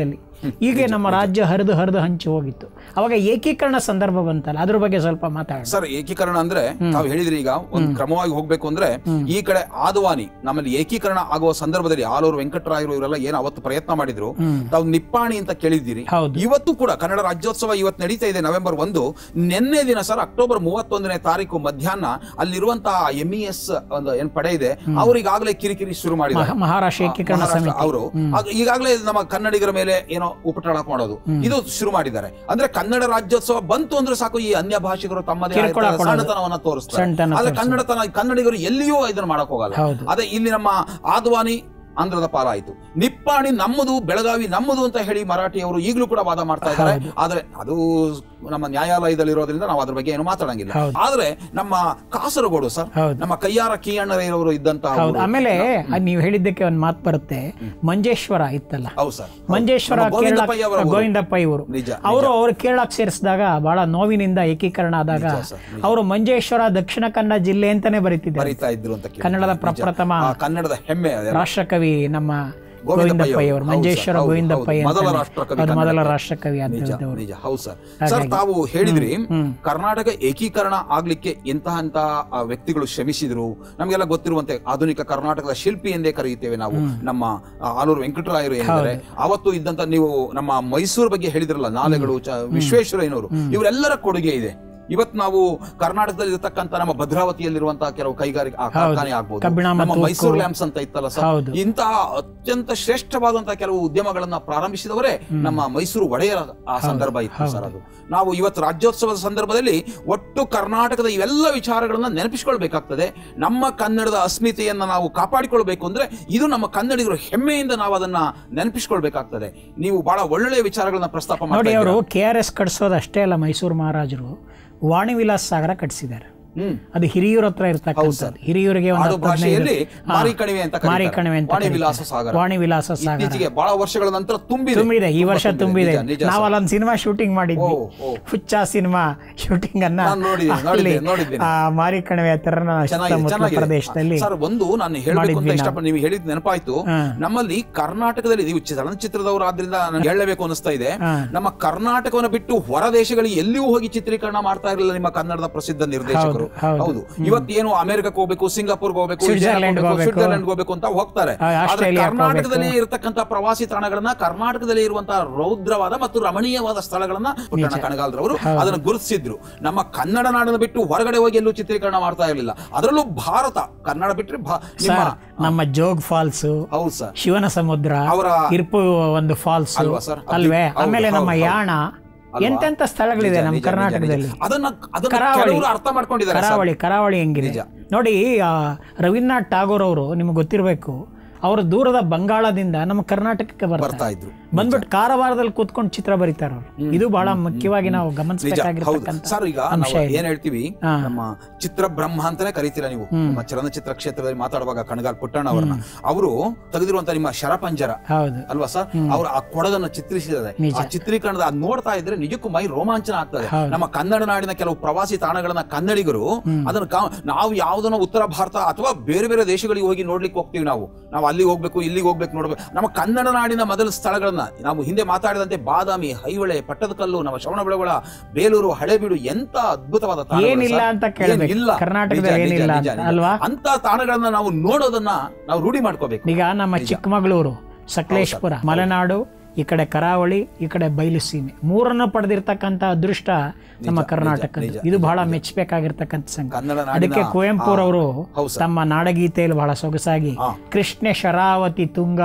ಹೀಗೆ ನಮ್ಮ ರಾಜ್ಯ ಹರಿದು ಹರಿದು ಹಂಚಿ ಹೋಗಿತ್ತು ಅವಾಗ ಏಕೀಕರಣ ಸಂದರ್ಭ ಬಂತಲ್ಲ ಅದ್ರ ಬಗ್ಗೆ ಸ್ವಲ್ಪ ಮಾತಾಡೋಣ ಸರ್ ಏಕೀಕರಣ ಅಂದ್ರೆ ತಾವು ಹೇಳಿದ್ರಿ ಈಗ ಒಂದು ಕ್ರಮವಾಗಿ ಹೋಗ್ಬೇಕು ಅಂದ್ರೆ ಈ ಕಡೆ ಆದವಾನಿ ನಮ್ಮಲ್ಲಿ ಏಕೀಕರಣ ಆಗುವ ಸಂದರ್ಭದಲ್ಲಿ ಆಲೂರು ವೆಂಕಟರಾಯರು ಇವರೆಲ್ಲ ಏನು ಅವತ್ತು ಪ್ರಯತ್ನ ಮಾಡಿದ್ರು ತಾವು ನಿಪ್ಪಾಣಿ ಅಂತ ಕೇಳಿದ್ದೀರಿ ಹೌದು. ಇವತ್ತು ಕೂಡ ಕನ್ನಡ ರಾಜ್ಯೋತ್ಸವ ಇವತ್ತು ನಡೀತಾ ಇದೆ ನವೆಂಬರ್ ಒಂದು ನಿನ್ನೆ ದಿನ ಸರ್ ಅಕ್ಟೋಬರ್ ಮೂವತ್ತೊಂದನೇ ತಾರೀಕು ಮಧ್ಯಾಹ್ನ ಅಲ್ಲಿರುವಂತಹ ಎಂ ಇ ಎಸ್ ಒಂದು ಏನ್ ಪಡೆ ಇದೆ ಅವರು ಈಗಾಗಲೇ ಕಿರಿಕಿರಿ ಶುರು ಮಾಡಿದ್ದಾರೆ ಮಹಾ- ಮಹಾರಾಷ್ಟ್ರ ಏಕೀಕರಣ ಸಮಿತಿ ಅವರು ಈಗಾಗಲೇ ನಮ್ಮ ಕನ್ನಡಿಗರ ಮೇಲೆ ಏನೋ ಉಪಟಳ ಮಾಡೋದು ಇದು ಶುರು ಮಾಡಿದ್ದಾರೆ ಅಂದ್ರೆ ಕನ್ನಡ ರಾಜ್ಯೋತ್ಸವ ಬಂತು ಅಂದ್ರೆ ಸಾಕು ಈ ಅನ್ಯ ಭಾಷಿಗರು ತಮ್ಮದೇ ಆದ ಕಿರುಕುಳ ಕೊಡೋದು. ಸಣ್ಣತನವನ್ನ ತೋರಿಸ್ತಾರೆ ಸಣ್ಣತನ ಆದ್ರೆ ಕನ್ನಡತನ ಕನ್ನಡಿಗರು ಎಲ್ಲಿಯೂ ಇದನ್ನ ಮಾಡಕ್ ಹೋಗಲ್ಲ ಹೌದು. ಅದೇ ಇಲ್ಲಿ ನಮ್ಮ ಆದ್ವಾನಿ ಆಂಧ್ರದ ಪಾಲಾಯಿತು ನಿಪ್ಪಾಣಿ ನಮ್ಮದು ಬೆಳಗಾವಿ ನಮ್ಮದು ಅಂತ ಹೇಳಿ ಮರಾಠಿಯವರು ಈಗಲೂ ಕೂಡ ವಾದ ಮಾಡ್ತಾ ಇದ್ದಾರೆ ಆದ್ರೆ ಅದು ನಮ್ಮ ನ್ಯಾಯಾಲಯದಲ್ಲಿರೋದ್ರಿಂದ ನಾವು ಅದ್ರ ಬಗ್ಗೆ ಏನು ಮಾತಾಡಂಗಿಲ್ಲ ಹೌದು. ಆದ್ರೆ ನಮ್ಮ ಕಾಸರಗೋಡು ಸರ್ ಹೌದು. ನಮ್ಮ ಕೈಯಾರ ಕೀಯಣ್ಣರವರು ಇದ್ದಂತಹ ಹೌದು ಊರು. ಆಮೇಲೆ ಅದ್ ನೀವು ಹೇಳಿದ್ದಕ್ಕೆ ಒಂದು ಮಾತು ಬರುತ್ತೆ ಮಂಜೇಶ್ವರ ಇತ್ತಲ್ಲ ಹೌದು ಸರ್ ಮಂಜೇಶ್ವರ ನಮ್ಮ ಕೇರಳ ಗೋವಿಂದಪ್ಪಯ್ಯ ಅವರ ಊರು. ಗೋವಿಂದಪ್ಪ ಇವರು ನಿಜ, ಅವರು ಅವರು ಕೇರಳಕ್ಕೆ ಸೇರಿಸಿದಾಗ ಬಹಳ ನೋವಿನಿಂದ ಏಕೀಕರಣ ಆದಾಗ ನಿಜ ಸರ್, ಅವರು ಮಂಜೇಶ್ವರ ದಕ್ಷಿಣ ಕನ್ನಡ ಜಿಲ್ಲೆ ಅಂತಾನೆ ಬರೀತಿದ್ದಾರೆ ಬರೀತಾ ಇದ್ರು ಅಂತ ಕೇಳಿ. ಕನ್ನಡದ ನಿಜ. ಪ್ರಪ್ರಥಮ ಆ, ಕನ್ನಡದ ಹೆಮ್ಮೆ ಅದೆಲ್ಲ. ರಾಷ್ಟ್ರಕವಿ ನಮ್ಮ ಗೋವಿಂದಪ್ಪಯ್ಯ ಗೋವಿಂದಪ್ಪಯ್ಯ ಅವರು ಅವರು. ಮಂಜೇಶ್ವರ ಹೌದು, ಗೋವಿಂದಪ್ಪಯ್ಯ ಹೌದು. ಮೊದಲ ಅಂತಾನೆ. ರಾಷ್ಟ್ರಕವಿ ಅದು ಮೊದಲ ಕನ್ನಡಕ್ಕೆ. ರಾಷ್ಟ್ರಕವಿ ನಿಜ ಅಂತ ನಿಜ ಹೌದು ಸರ್ ಸರ್ ತಾವು ಹೇಳಿದ್ರಿ ಕರ್ನಾಟಕ ಏಕೀಕರಣ ಆಗ್ಲಿಕ್ಕೆ ಇಂತಹ ಅಂತ ವ್ಯಕ್ತಿಗಳು ಶ್ರಮಿಸಿದ್ರು ನಮಗೆಲ್ಲ ಗೊತ್ತಿರುವಂತೆ ಆಧುನಿಕ ಕರ್ನಾಟಕದ ಶಿಲ್ಪಿ ಎಂದೇ ಕರೆಯುತ್ತೇವೆ ನಾವು ನಮ್ಮ ಆ, ಆಲೂರು ವೆಂಕಟರಾಯರು ಏನಿದ್ದಾರೆ ಅವತ್ತು ಇದ್ದಂತ ನೀವು ನಮ್ಮ ಮೈಸೂರು ಬಗ್ಗೆ ಹೇಳಿದ್ರಲ್ಲ ನಾಲೆಗಳು ಚ- ವಿಶ್ವೇಶ್ವರಯ್ಯನವರು ಇವರೆಲ್ಲರ ಕೊಡುಗೆ ಇದೆ ಇವತ್ತು ನಾವು ಕರ್ನಾಟಕದಲ್ಲಿ ಇರತಕ್ಕಂತ ನಮ್ಮ ಭದ್ರಾವತಿಯಲ್ಲಿರುವಂತಹ ಕೆಲವು ಕೈಗಾರಿಕೆ ಆ, ಕಾರ್ಖಾನೆ ಆಗ್ಬೋದು ಕಬ್ಬಿಣ ನಮ್ಮ ಮತ್ತು ಮೈಸೂರು ಲ್ಯಾಂಪ್ಸ್ ಅಂತ ಇತ್ತಲ್ಲ ಸರ್ ಹೌದು. ಇಂತಹ ಅತ್ಯಂತ ಶ್ರೇಷ್ಠವಾದಂತಹ ಕೆಲವು ಉದ್ಯಮಗಳನ್ನ ಪ್ರಾರಂಭಿಸಿದವರೇ ನಮ್ಮ ಮೈಸೂರು ಒಡೆಯರ ಆ ಸಂದರ್ಭ ಇತ್ತು ಸರ್ ಅದು ನಾವು ಇವತ್ತು ರಾಜ್ಯೋತ್ಸವದ ಸಂದರ್ಭದಲ್ಲಿ ಒಟ್ಟು ಕರ್ನಾಟಕದ ಇವೆಲ್ಲ ವಿಚಾರಗಳನ್ನ ನೆನಪಿಸಿಕೊಳ್ಬೇಕಾಗ್ತದೆ ನಮ್ಮ ಕನ್ನಡದ ಅಸ್ಮಿತೆಯನ್ನ ನಾವು ಕಾಪಾಡಿಕೊಳ್ಬೇಕು ಅಂದ್ರೆ ಇದು ನಮ್ಮ ಕನ್ನಡಿಗರು ಹೆಮ್ಮೆಯಿಂದ ನಾವು ಅದನ್ನ ನೆನಪಿಸಿಕೊಳ್ಬೇಕಾಗ್ತದೆ ನೀವು ಬಹಳ ಒಳ್ಳೆಯ ವಿಚಾರಗಳನ್ನ ಪ್ರಸ್ತಾಪ ನೋಡಿ ಮಾಡಿ ಅವರು ಕೆ ಆರ್ ಎಸ್ ಕಟ್ಸೋದು ಅಷ್ಟೇ ಅಲ್ಲ ಮೈಸೂರು ಮಹಾರಾಜರು ವಾಣಿ ವಿಲಾಸ್ ಸಾಗರ ಕಟ್ಸಿದ್ದಾರೆ ಹ್ಮ್ ಅದು ಹಿರಿಯೂರ ಹತ್ರ ಇರ್ತಕ್ಕಂಥದ್ದು ಹಿರಿಯೂರಿಗೆ ಒಂದು ಆಡು ಹತ್ತು ಹದಿನೈದು- ಭಾಷೆಯಲ್ಲಿ ಹಾ, ಮಾರಿಕಣಿವೆ ಅಂತ ಕರೀತಾರೆ. ಮಾರಿಕಣಿವೆ ಅಂತ ವಾಣಿ ಕರೀತಾರೆ. ವಿಲಾಸ ಸಾಗರ. ವಾಣಿ ವಿಲಾಸ ಸಾಗರ ಇತ್ತೀಚೆಗೆ ಬಹಳ ವರ್ಷಗಳ ನಂತರ ತುಂಬಿದೆ ತುಂಬಿದೆ ಈ ವರ್ಷ ತುಂಬಾ ತುಂಬಿದೆ ನಿಜ, ನಿಜ ನಾವು ಸರ್. ಅಲ್ಲೊಂದು ಸಿನಿಮಾ ಶೂಟಿಂಗ್ ಮಾಡಿದ್ವಿ ಓ, ಓ. ಹುಚ್ಚ ಸಿನಿಮಾ ಶೂಟಿಂಗ್ ಅನ್ನ ನಾನ್ ನೋಡಿದ್ದೀನಿ, ಅಲ್ಲಿ ನೋಡಿದ್ದೀನಿ, ನೋಡಿದ್ದೀನಿ. ಆ ಮಾರಿಕಣಿವೆ ಹತ್ರ ಚೆನ್ನಾಗಿದೆ, ಸುತ್ತಮುತ್ತಲ ಚೆನ್ನಾಗಿದೆ. ಪ್ರದೇಶದಲ್ಲಿ ಸರ್ ಒಂದು ನಾನು ಹೇಳಬೇಕು ಅಂತ ಮಾಡಿದ್ವಿ ಇಷ್ಟಪಟ್ಟು ನೀವು ಹೇಳಿದ್ ನೆನಪಾಯ್ತು ಹಾ. ನಮ್ಮಲ್ಲಿ ಕರ್ನಾಟಕದಲ್ಲಿ ನೀವು ಚಲನಚಿತ್ರದವರು ಆದ್ರಿಂದ ನಾನು ಹೇಳಬೇಕು ಅನಿಸ್ತಾ ಇದೆ ಹಾ. ನಮ್ಮ ಕರ್ನಾಟಕವನ್ನು ಬಿಟ್ಟು ಹೊರ ದೇಶಗಳಿಗೆ ಎಲ್ಲಿಯೂ ಹೋಗಿ ಚಿತ್ರೀಕರಣ ಮಾಡ್ತಾ ಇರಲಿಲ್ಲ ನಿಮ್ಮ ಕನ್ನಡದ ಪ್ರಸಿದ್ಧ ನಿರ್ದೇಶಕರು ಹೌದು, ಹೌದು. ಹೌದು ಇವತ್ತೇನು ಅಮೆರಿಕಕ್ಕೆ ಹೋಗ್ಬೇಕು ಸಿಂಗಾಪುರ್ಗೆ ಹೋಗ್ಬೇಕು ಸ್ವಿಟ್ಜರ್ಲೆಂಡ್ ಹೋಗ್ಬೇಕು. ಸ್ವಿಟ್ಜರ್ಲೆಂಡ್ ಹೋಗ್ಬೇಕು ಅಂತ ಹೋಗ್ತಾರೆ ಆ, ಆದ್ರೆ ಆಸ್ಟ್ರೇಲಿಯಾಕ್ಕೆ ಕರ್ನಾಟಕದಲ್ಲಿ ಇರತಕ್ಕಂತ ಪ್ರವಾಸಿ ತಾಣಗಳನ್ನ ಕರ್ನಾಟಕದಲ್ಲಿ ಇರುವಂತಹ ರೌದ್ರವಾದ ಮತ್ತು ರಮಣೀಯವಾದ ಸ್ಥಳಗಳನ್ನ ಪುಟ್ಟಣ್ಣ ಕಣಗಾಲ್ರವರು ಅದನ್ನು ಗುರುತಿಸಿದ್ರು ನಮ್ಮ ಕನ್ನಡ ನಾಡನ್ನು ಬಿಟ್ಟು ಹೊರಗಡೆ ಹೋಗಿ ಎಲ್ಲೂ ಚಿತ್ರೀಕರಣ ಮಾಡ್ತಾ ಇರಲಿಲ್ಲ ಅದರಲ್ಲೂ ಭಾರತ ಕನ್ನಡ ಬಿಟ್ಟರೆ ಭಾ- ನಿಮ್ಮ ಸರ್ ನಮ್ಮ ಜೋಗ್ ಫಾಲ್ಸ್ ಹೌದು ಸರ್ ಶಿವನ ಸಮುದ್ರ ಅವರ ಇರ್ಪು ಒಂದು ಫಾಲ್ಸ್ ಅಲ್ವಾ ಸರ್? ಅದು- ಅಲ್ವೇ ಹೌದು, ಆಮೇಲೆ ನಮ್ಮ ಹೌದು, ಯಾಣ ಅಲ್ವಾ? ಎಂತೆಂತ ಸ್ಥಳಗಳಿದೆ ನಿಜ, ನಮ್ಮ ನಿಜ, ನಿಜ, ಕರ್ನಾಟಕದಲ್ಲಿ ನಿಜ. ಅದನ್ನ ಅದನ್ನ ಕರಾವಳಿ. ಕೆಲವರು ಅರ್ಥ ಮಾಡ್ಕೊಂಡಿದ್ದಾರೆ ಸರ್. ಕರಾವಳಿ ಕರಾವಳಿ ಹೆಂಗಿದೆ ನಿಜ. ನೋಡಿ ಆ, ರವೀಂದ್ರನಾಥ್ ಟಾಗೋರ್ ಅವರು ನಿಮ್ಗೆ ಗೊತ್ತಿರಬೇಕು ಅವರು ದೂರದ ಬಂಗಾಳದಿಂದ ನಮ್ಮ ಕರ್ನಾಟಕಕ್ಕೆ ಬರ್ತಾರೆ ಬರ್ತಾ ಇದ್ರು ಬಂದ್ಬಿಟ್ಟು ಕಾರವಾರದಲ್ಲಿ ಕೂತ್ಕೊಂಡು ಚಿತ್ರ ಬರೀತಾರೆ ಅವರು ಇದು ಬಹಳ ಮುಖ್ಯವಾಗಿ ನಾವು ನಿಜ ಹೌದು ಗಮನಿಸಬೇಕಾಗಿರ್ತಕ್ಕಂಥ ಸರ್ ಈಗ ಅಂಶ ನಾವು ಇದೆ. ಏನ್ ಹೇಳ್ತೀವಿ ಹಾ. ನಮ್ಮ ಚಿತ್ರ ಬ್ರಹ್ಮ ಅಂತಾನೆ ಕರಿತೀರಾ ನೀವು ನಮ್ಮ ಚಲನಚಿತ್ರ ಕ್ಷೇತ್ರದಲ್ಲಿ ಮಾತಾಡುವಾಗ ಕಣಗಾಲ್ ಪುಟ್ಟಣ್ಣ ಅವರನ್ನ ಅವರು ತೆಗೆದಿರುವಂತ ನಿಮ್ಮ ಶರಪಂಜರ ಹೌದು ಅಲ್ವಾ ಸರ್ ಅವರು ಆ ಕೊಡದನ್ನ ಚಿತ್ರಿಸಿದ್ದಾರೆ ನಿಜ. ಆ ಚಿತ್ರೀಕರಣದ ಅದ್ ನೋಡ್ತಾ ಇದ್ರೆ ನಿಜಕ್ಕೂ ಮೈ ರೋಮಾಂಚನ ಆಗ್ತದೆ ಹೌದು. ನಮ್ಮ ಕನ್ನಡ ನಾಡಿನ ಕೆಲವು ಪ್ರವಾಸಿ ತಾಣಗಳನ್ನ ಕನ್ನಡಿಗರು ಅದನ್ನ ಕಾ- ನಾವು ಯಾವ್ದನ್ನ ಉತ್ತರ ಭಾರತ ಅಥವಾ ಬೇರೆ ಬೇರೆ ದೇಶಗಳಿಗೆ ಹೋಗಿ ನೋಡ್ಲಿಕ್ಕೆ ಹೋಗ್ತೀವಿ ನಾವು ನಾವು ಅಲ್ಲಿಗೆ ಹೋಗ್ಬೇಕು ಇಲ್ಲಿಗೆ ಹೋಗ್ಬೇಕು ನೋಡ್ಬೇಕು ನಮ್ಮ ಕನ್ನಡ ನಾಡಿನ ಮೊದಲ ಸ್ಥಳಗಳನ್ನ ನಾವು ಹಿಂದೆ ಮಾತಾಡಿದಂತೆ ಬಾದಾಮಿ ಹೈವಳೆ ಪಟ್ಟದಕಲ್ಲು ನಮ್ಮ ಶ್ರವಣಬೆಳಗೊಳ ಬೇಲೂರು ಹಳೆಬೀಡು ಎಂತ ಅದ್ಭುತವಾದ ತಾಣಗಳು ಏನಿಲ್ಲ ಸರ್. ಅಂತ ಕೇಳ್ಬೇಕು. ಏನಿಲ್ಲ. ಕರ್ನಾಟಕದಲ್ಲಿ ನಿಜ, ನಿಜ, ಏನಿಲ್ಲ ನಿಜ, ಅಂತ, ನಿಜ. ಅಲ್ವಾ? ಅಂತ ತಾಣಗಳನ್ನ ನಾವು ನೋಡೋದನ್ನ ನಾವು ರೂಢಿ ಮಾಡ್ಕೋಬೇಕು ಈಗ ನಮ್ಮ ಚಿಕ್ಕಮಗಳೂರು ಸಕಲೇಶ್ಪುರ ಮಲೆನಾಡು ಈ ಕಡೆ ಕರಾವಳಿ ಈ ಕಡೆ ಬಯಲು ಸೀಮೆ ಮೂರನ್ನು ಪಡೆದಿರ್ತಕ್ಕಂಥ ಅದೃಷ್ಟ ನಮ್ಮ ಕರ್ನಾಟಕದ್ದು ನಿಜ, ಇದು ಬಹಳ ಮೆಚ್ಚಬೇಕಾಗಿರ್ತಕ್ಕಂಥ ಸಂಗತಿ ಕನ್ನಡ ನಾಡಿನ ಅದಕ್ಕೆ ಕುವೆಂಪುರವರು ಹೌದು ಸರ್. ತಮ್ಮ ನಾಡಗೀತೆಯಲ್ಲಿ ಬಹಳ ಸೊಗಸಾಗಿ ಹಾ. ಕೃಷ್ಣ ಶರಾವತಿ ತುಂಗ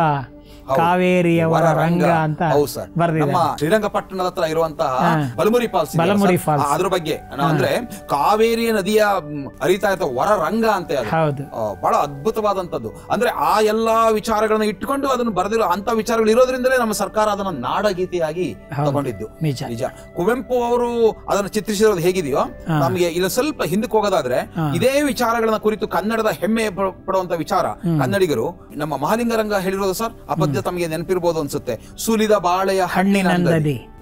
ಕಾವೇರಿಯವರ ರಂಗ ಅಂತ ಹೌದು ಸರ್ ಬರ್ದಿದ್ದಾರೆ ನಮ್ಮ ಶ್ರೀರಂಗಪಟ್ಟಣದ ಹತ್ರ ಇರುವಂತಹ ಬಲಮುರಿ ಫಾಲ್ಸ್ ಇದೆಯಲ್ಲ ಬಲಮುರಿ ಸರ್? ಫಾಲ್ಸ್. ಆ, ಅದ್ರ ಬಗ್ಗೆ ನಾ- ಅಂದ್ರೆ ಕಾವೇರಿ ನದಿಯ ಮ್, ಹರಿತಾ ಇರ್ತ ವರ ರಂಗ ಅಂತೆ ಅದು ಹೌದು ಆ, ಬಹಳ ಅದ್ಭುತವಾದಂತದ್ದು ಅಂದ್ರೆ ಆ ಎಲ್ಲಾ ವಿಚಾರಗಳನ್ನ ಇಟ್ಟುಕೊಂಡು ಅದನ್ನು ಬರೆದಿರೋ ಅಂತ ವಿಚಾರಗಳು ಇರೋದ್ರಿಂದಲೇ ನಮ್ಮ ಸರ್ಕಾರ ಅದನ್ನ ನಾಡಗೀತೆಯಾಗಿ ತಗೊಂಡಿದ್ದು ನಿಜ ನಿಜ ಕುವೆಂಪು ಅವರು ಅದನ್ನು ಚಿತ್ರಿಸಿರೋದು ಹೇಗಿದೆಯೋ ನಮಗೆ ಇಲ್ಲಿ ಸ್ವಲ್ಪ ಹಿಂದಕ್ಕೆ ಹೋಗೋದಾದ್ರೆ ಇದೇ ವಿಚಾರಗಳನ್ನ ಕುರಿತು ಕನ್ನಡದ ಹೆಮ್ಮೆ ಪ- ಪಡುವಂತ ವಿಚಾರ ಕನ್ನಡಿಗರು ನಮ್ಮ ಮಹಾಲಿಂಗರಂಗ ಹೇಳಿರೋದು ಸರ್ ಆ ಪದ್ಯ ತಮಗೆ ನೆನಪಿರ್ಬೋದು ಅನ್ಸುತ್ತೆ ಸುಲಿದ ಬಾಳೆಯ ಹಣ್ಣಿನಂದದಿ ಹಣ್ಣಿನಂದದಿ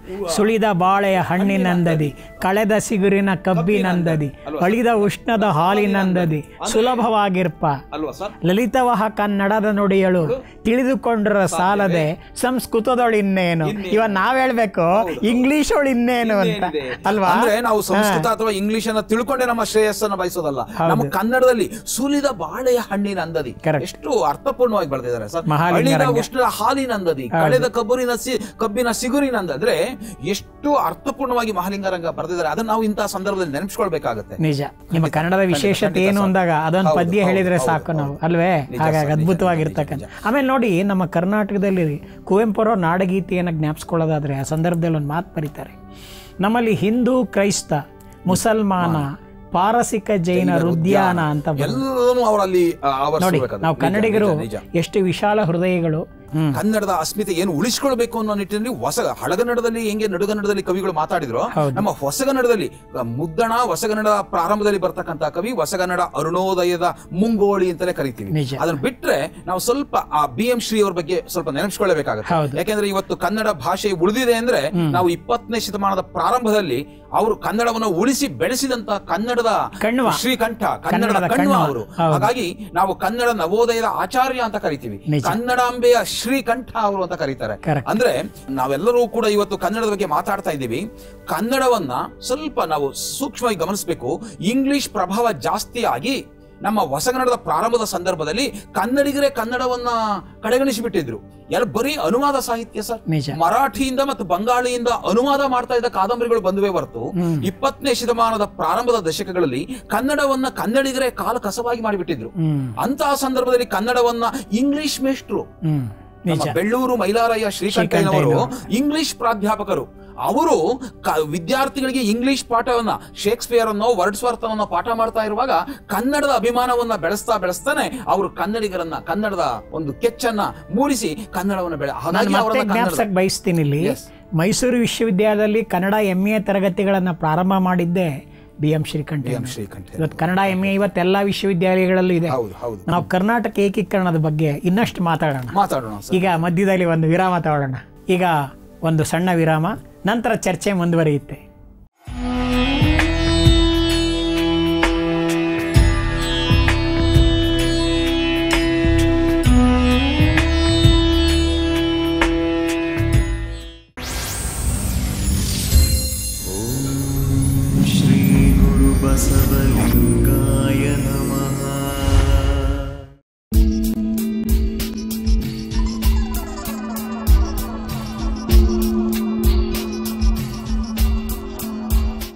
ಸುಳಿದ ಬಾಳೆಯ ಹಣ್ಣಿನಂದದಿ ಕಳೆದ ಸಿಗುರಿನ ಕಬ್ಬಿನಂದದಿ ಅಳಿದ ಉಷ್ಣದ ಹಾಲಿನಂದದಿ ಸುಲಭವಾಗಿರ್ಪ ಅಲ್ವಾ ಸರ್ ಲಲಿತವಹ ಕನ್ನಡದ ನುಡಿಯಳು ತಿಳಿದುಕೊಂಡ್ರ ಸಾಲದೆ ಸಂಸ್ಕೃತದೊಳಿನ್ನೇನು ಇವ ನಾವ್ ಹೇಳ್ಬೇಕು ಇಂಗ್ಲಿಷ್ ಒಳ್ ಇನ್ನೇನು ಅಂತ ಏನಿದೆ? ಅಲ್ವಾ ಅಂದ್ರೆ ನಾವು ಸಂಸ್ಕೃತ ಅಥವಾ ಇಂಗ್ಲಿಷ್ ಅನ್ನ ತಿಳ್ಕೊಂಡೆ ನಮ್ಮ ಶ್ರೇಯಸ್ಸನ್ನ ಬಯಸೋದಲ್ಲ ನಮ್ಮ ಕನ್ನಡದಲ್ಲಿ ಸುಲಿದ ಬಾಳೆಯ ಹಣ್ಣಿನ ಅಂದದಿ Correct. ಎಷ್ಟು ಅರ್ಥಪೂರ್ಣವಾಗಿ ಬರೆದಿದ್ದಾರೆ ಸರ್ ಮಹಾಲಿಂಗರಂಗ. ಅಳಿದ ಉಷ್ಣದ ಹಾಲಿನ ಅಂದದಿ ಕಳೆದ ಕಬ್ಬುರಿನ ಸಿ ಕಬ್ಬಿನ ಸಿಗುರಿನ ಅಂದದ್ರೆ ಎಷ್ಟು ಅರ್ಥಪೂರ್ಣವಾಗಿ ಮಹಾಲಿಂಗರಂಗ ಬರೆದಿದ್ದಾರೆ ಅದನ್ನ ನಾವು ಇಂತಹ ಸಂದರ್ಭದಲ್ಲಿ ನೆನಪಿಸ್ಕೊಳ್ಬೇಕಾಗತ್ತೆ ನಿಜ ನಿಮ್ಮ ಕನ್ನಡದ ವಿಶೇಷತೆ ಏನು ಅಂದಾಗ ಅದೊಂದು ಹೌದು, ಪದ್ಯ ಹೌದು, ಹೇಳಿದ್ರೆ ಹೌದು, ಸಾಕು ನಾವು ಹೌದು. ಅಲ್ವೇ ನಿಜ ಹಾಗಾಗಿ ಸರ್, ನಿಜ, ಅದ್ಭುತವಾಗಿರ್ತಕ್ಕಂಥ ಆಮೇಲೆ ನೋಡಿ ನಮ್ಮ ಕರ್ನಾಟಕದಲ್ಲಿ ಕುವೆಂಪುರ ನಾಡಗೀತೆಯನ್ನು ಜ್ಞಾಪಿಸ್ಕೊಳ್ಳೋದಾದ್ರೆ ಆ ಸಂದರ್ಭದಲ್ಲಿ ಒಂದು ಮಾತು ಬರೀತಾರೆ ನಮ್ಮಲ್ಲಿ ಹಿಂದೂ ಕ್ರೈಸ್ತ ಮುಸಲ್ಮಾನ ಪಾರಸಿಕ ಜೈನರ ಉದ್ಯಾನ ಅಂತ ಬರುತ್ತೆ. ಎಲ್ಲರೂ ಅವರಲ್ಲಿ ಆ, ನೋಡಿ ಆವರಿಸಬೇಕಾಗುತ್ತೆ. ನಾವು ನಿಜ, ಕನ್ನಡಿಗರು ನಿಜ, ನಿಜ. ಎಷ್ಟು ವಿಶಾಲ ಹೃದಯಗಳು ಹ್ಮ್ ಕನ್ನಡದ ಅಸ್ಮಿತೆ ಏನು ಉಳಿಸ್ಕೊಳ್ಬೇಕು ಅನ್ನೋ ನಿಟ್ಟಿನಲ್ಲಿ ಹೊಸ ಹಳಗನ್ನಡದಲ್ಲಿ ಹೆಂಗೆ ನಡುಗನ್ನಡದಲ್ಲಿ ಕವಿಗಳು ಮಾತಾಡಿದ್ರು ಹೌದು. ನಮ್ಮ ಹೊಸಗನ್ನಡದಲ್ಲಿ ಆ, ಮುದ್ದಣ ಹೊಸಗನ್ನಡ ಪ್ರಾರಂಭದಲ್ಲಿ ಬರ್ತಕ್ಕಂತ ಕವಿ ಹೊಸಗನ್ನಡ ಅರುಣೋದಯದ ಮುಂಗೋಳಿ ಅಂತಲೇ ಕರಿತೀವಿ ನಿಜ. ಅದನ್ನ ಬಿಟ್ರೆ ನಾವು ಸ್ವಲ್ಪ ಆ ಬಿ ಎಂ ಶ್ರೀ ಅವ್ರ ಬಗ್ಗೆ ಸ್ವಲ್ಪ ನೆನಪಿಸ್ಕೊಳ್ಳಬೇಕಾಗುತ್ತೆ ಹೌದು. ಯಾಕೆಂದ್ರೆ ಇವತ್ತು ಕನ್ನಡ ಭಾಷೆ ಉಳಿದಿದೆ ಅಂದ್ರೆ ನಾವು ಇಪ್ಪತ್ತನೇ ಶತಮಾನದ ಪ್ರಾರಂಭದಲ್ಲಿ ಅವರು ಕನ್ನಡವನ್ನು ಉಳಿಸಿ ಬೆಳೆಸಿದಂತ ಕನ್ನಡದ ಕಣ್ವ. ಶ್ರೀಕಂಠ ಕನ್ನಡದ ಕನ್ನಡದ ಕಣ್ವ ಕಣ್ವ. ಅವರು ಹೌದು. ಹಾಗಾಗಿ ನಾವು ಕನ್ನಡ ನವೋದಯದ ಆಚಾರ್ಯ ಅಂತ ಕರಿತೀವಿ ನಿಜ. ಕನ್ನಡಾಂಬೆಯ ಶ್ರೀಕಂಠ ಅವರು ಅಂತ ಕರೀತಾರೆ Correct. ಅಂದ್ರೆ ನಾವೆಲ್ಲರೂ ಕೂಡ ಇವತ್ತು ಕನ್ನಡದ ಬಗ್ಗೆ ಮಾತಾಡ್ತಾ ಇದ್ದೀವಿ ಕನ್ನಡವನ್ನ ಸ್ವಲ್ಪ ನಾವು ಸೂಕ್ಷ್ಮವಾಗಿ ಗಮನಿಸಬೇಕು ಇಂಗ್ಲಿಷ್ ಪ್ರಭಾವ ಜಾಸ್ತಿ ಆಗಿ ನಮ್ಮ ಹೊಸಗನ್ನಡದ ಪ್ರಾರಂಭದ ಸಂದರ್ಭದಲ್ಲಿ ಕನ್ನಡಿಗರೇ ಕನ್ನಡವನ್ನ ಕಡೆಗಣಿಸಿ ಬಿಟ್ಟಿದ್ರು ಎಲ್ಲ ಬರೀ ಅನುವಾದ ಸಾಹಿತ್ಯ ಸರ್ ನಿಜ. ಮರಾಠಿಯಿಂದ ಮತ್ತು ಬಂಗಾಳಿಯಿಂದ ಅನುವಾದ ಮಾಡ್ತಾ ಇದ್ದ ಕಾದಂಬರಿಗಳು ಬಂದುವೆ ಹೊರತು ಇಪ್ಪತ್ತನೇ ಶತಮಾನದ ಪ್ರಾರಂಭದ ದಶಕಗಳಲ್ಲಿ ಕನ್ನಡವನ್ನ ಕನ್ನಡಿಗರೇ ಕಾಲ ಕಸವಾಗಿ ಮಾಡಿಬಿಟ್ಟಿದ್ರು ಹ್ಮ್ ಅಂತಹ ಸಂದರ್ಭದಲ್ಲಿ ಕನ್ನಡವನ್ನ ಇಂಗ್ಲಿಷ್ ಮೇಷ್ಟ್ರು ಹ್ಮ್ ನಿಜ ನಮ್ಮ ಬೆಳ್ಳೂರು ಮೈಲಾರಯ್ಯ ಶ್ರೀಕಂಠಯ್ಯನವರು ಇಂಗ್ಲಿಷ್ ಪ್ರಾಧ್ಯಾಪಕರು ಅವರು ಕ- ವಿದ್ಯಾರ್ಥಿಗಳಿಗೆ ಇಂಗ್ಲಿಷ್ ಪಾಠವನ್ನ ಶೇಕ್ಸ್ಪಿಯರ್ ಅನ್ನೋ ವರ್ಡ್ಸ್ವರ್ತ್ ಅನ್ನೋ ಪಾಠ ಮಾಡ್ತಾ ಇರುವಾಗ ಕನ್ನಡದ ಅಭಿಮಾನವನ್ನ ಬೆಳೆಸ್ತಾ ಬೆಳೆಸ್ತಾನೆ ಅವರು ಕನ್ನಡಿಗರನ್ನ ಕನ್ನಡದ ಒಂದು ಕೆಚ್ಚನ್ನ ಮೂಡಿಸಿ ಕನ್ನಡವನ್ನ ಬೆಳೆ ನಾನು ಹಾಗಾಗಿ ಮತ್ತೆ ಅವರನ್ನ ಕನ್ನಡ ಜ್ಞಾಪಸಕ್ ಬಯಸ್ತೀನಿ ಇಲ್ಲಿ Yes. ಮೈಸೂರು ವಿಶ್ವವಿದ್ಯಾಲಯದಲ್ಲಿ ಕನ್ನಡ ಎಂ ಎ ತರಗತಿಗಳನ್ನ ಪ್ರಾರಂಭ ಮಾಡಿದ್ದೆ B M Srikanta M Srikanta ಇವತ್ತು ಕನ್ನಡ ಎಂ ಎ ಇವತ್ತೆಲ್ಲ ವಿಶ್ವವಿದ್ಯಾಲಯಗಳಲ್ಲೂ ಇದೆ ಹೌದು ಹೌದು ನಾವು ಕರ್ನಾಟಕ ಏಕೀಕರಣದ ಬಗ್ಗೆ ಇನ್ನಷ್ಟು ಮಾತಾಡೋಣ ಮಾತಾಡೋಣ ಸರ್ ಈಗ ಮಧ್ಯದಲ್ಲಿ ಒಂದು ವಿರಾಮ ತಗೊಳ್ಳೋಣ ಈಗ ಒಂದು ಸಣ್ಣ ವಿರಾಮ ನಂತರ ಚರ್ಚೆ ಮುಂದುವರಿಯುತ್ತೆ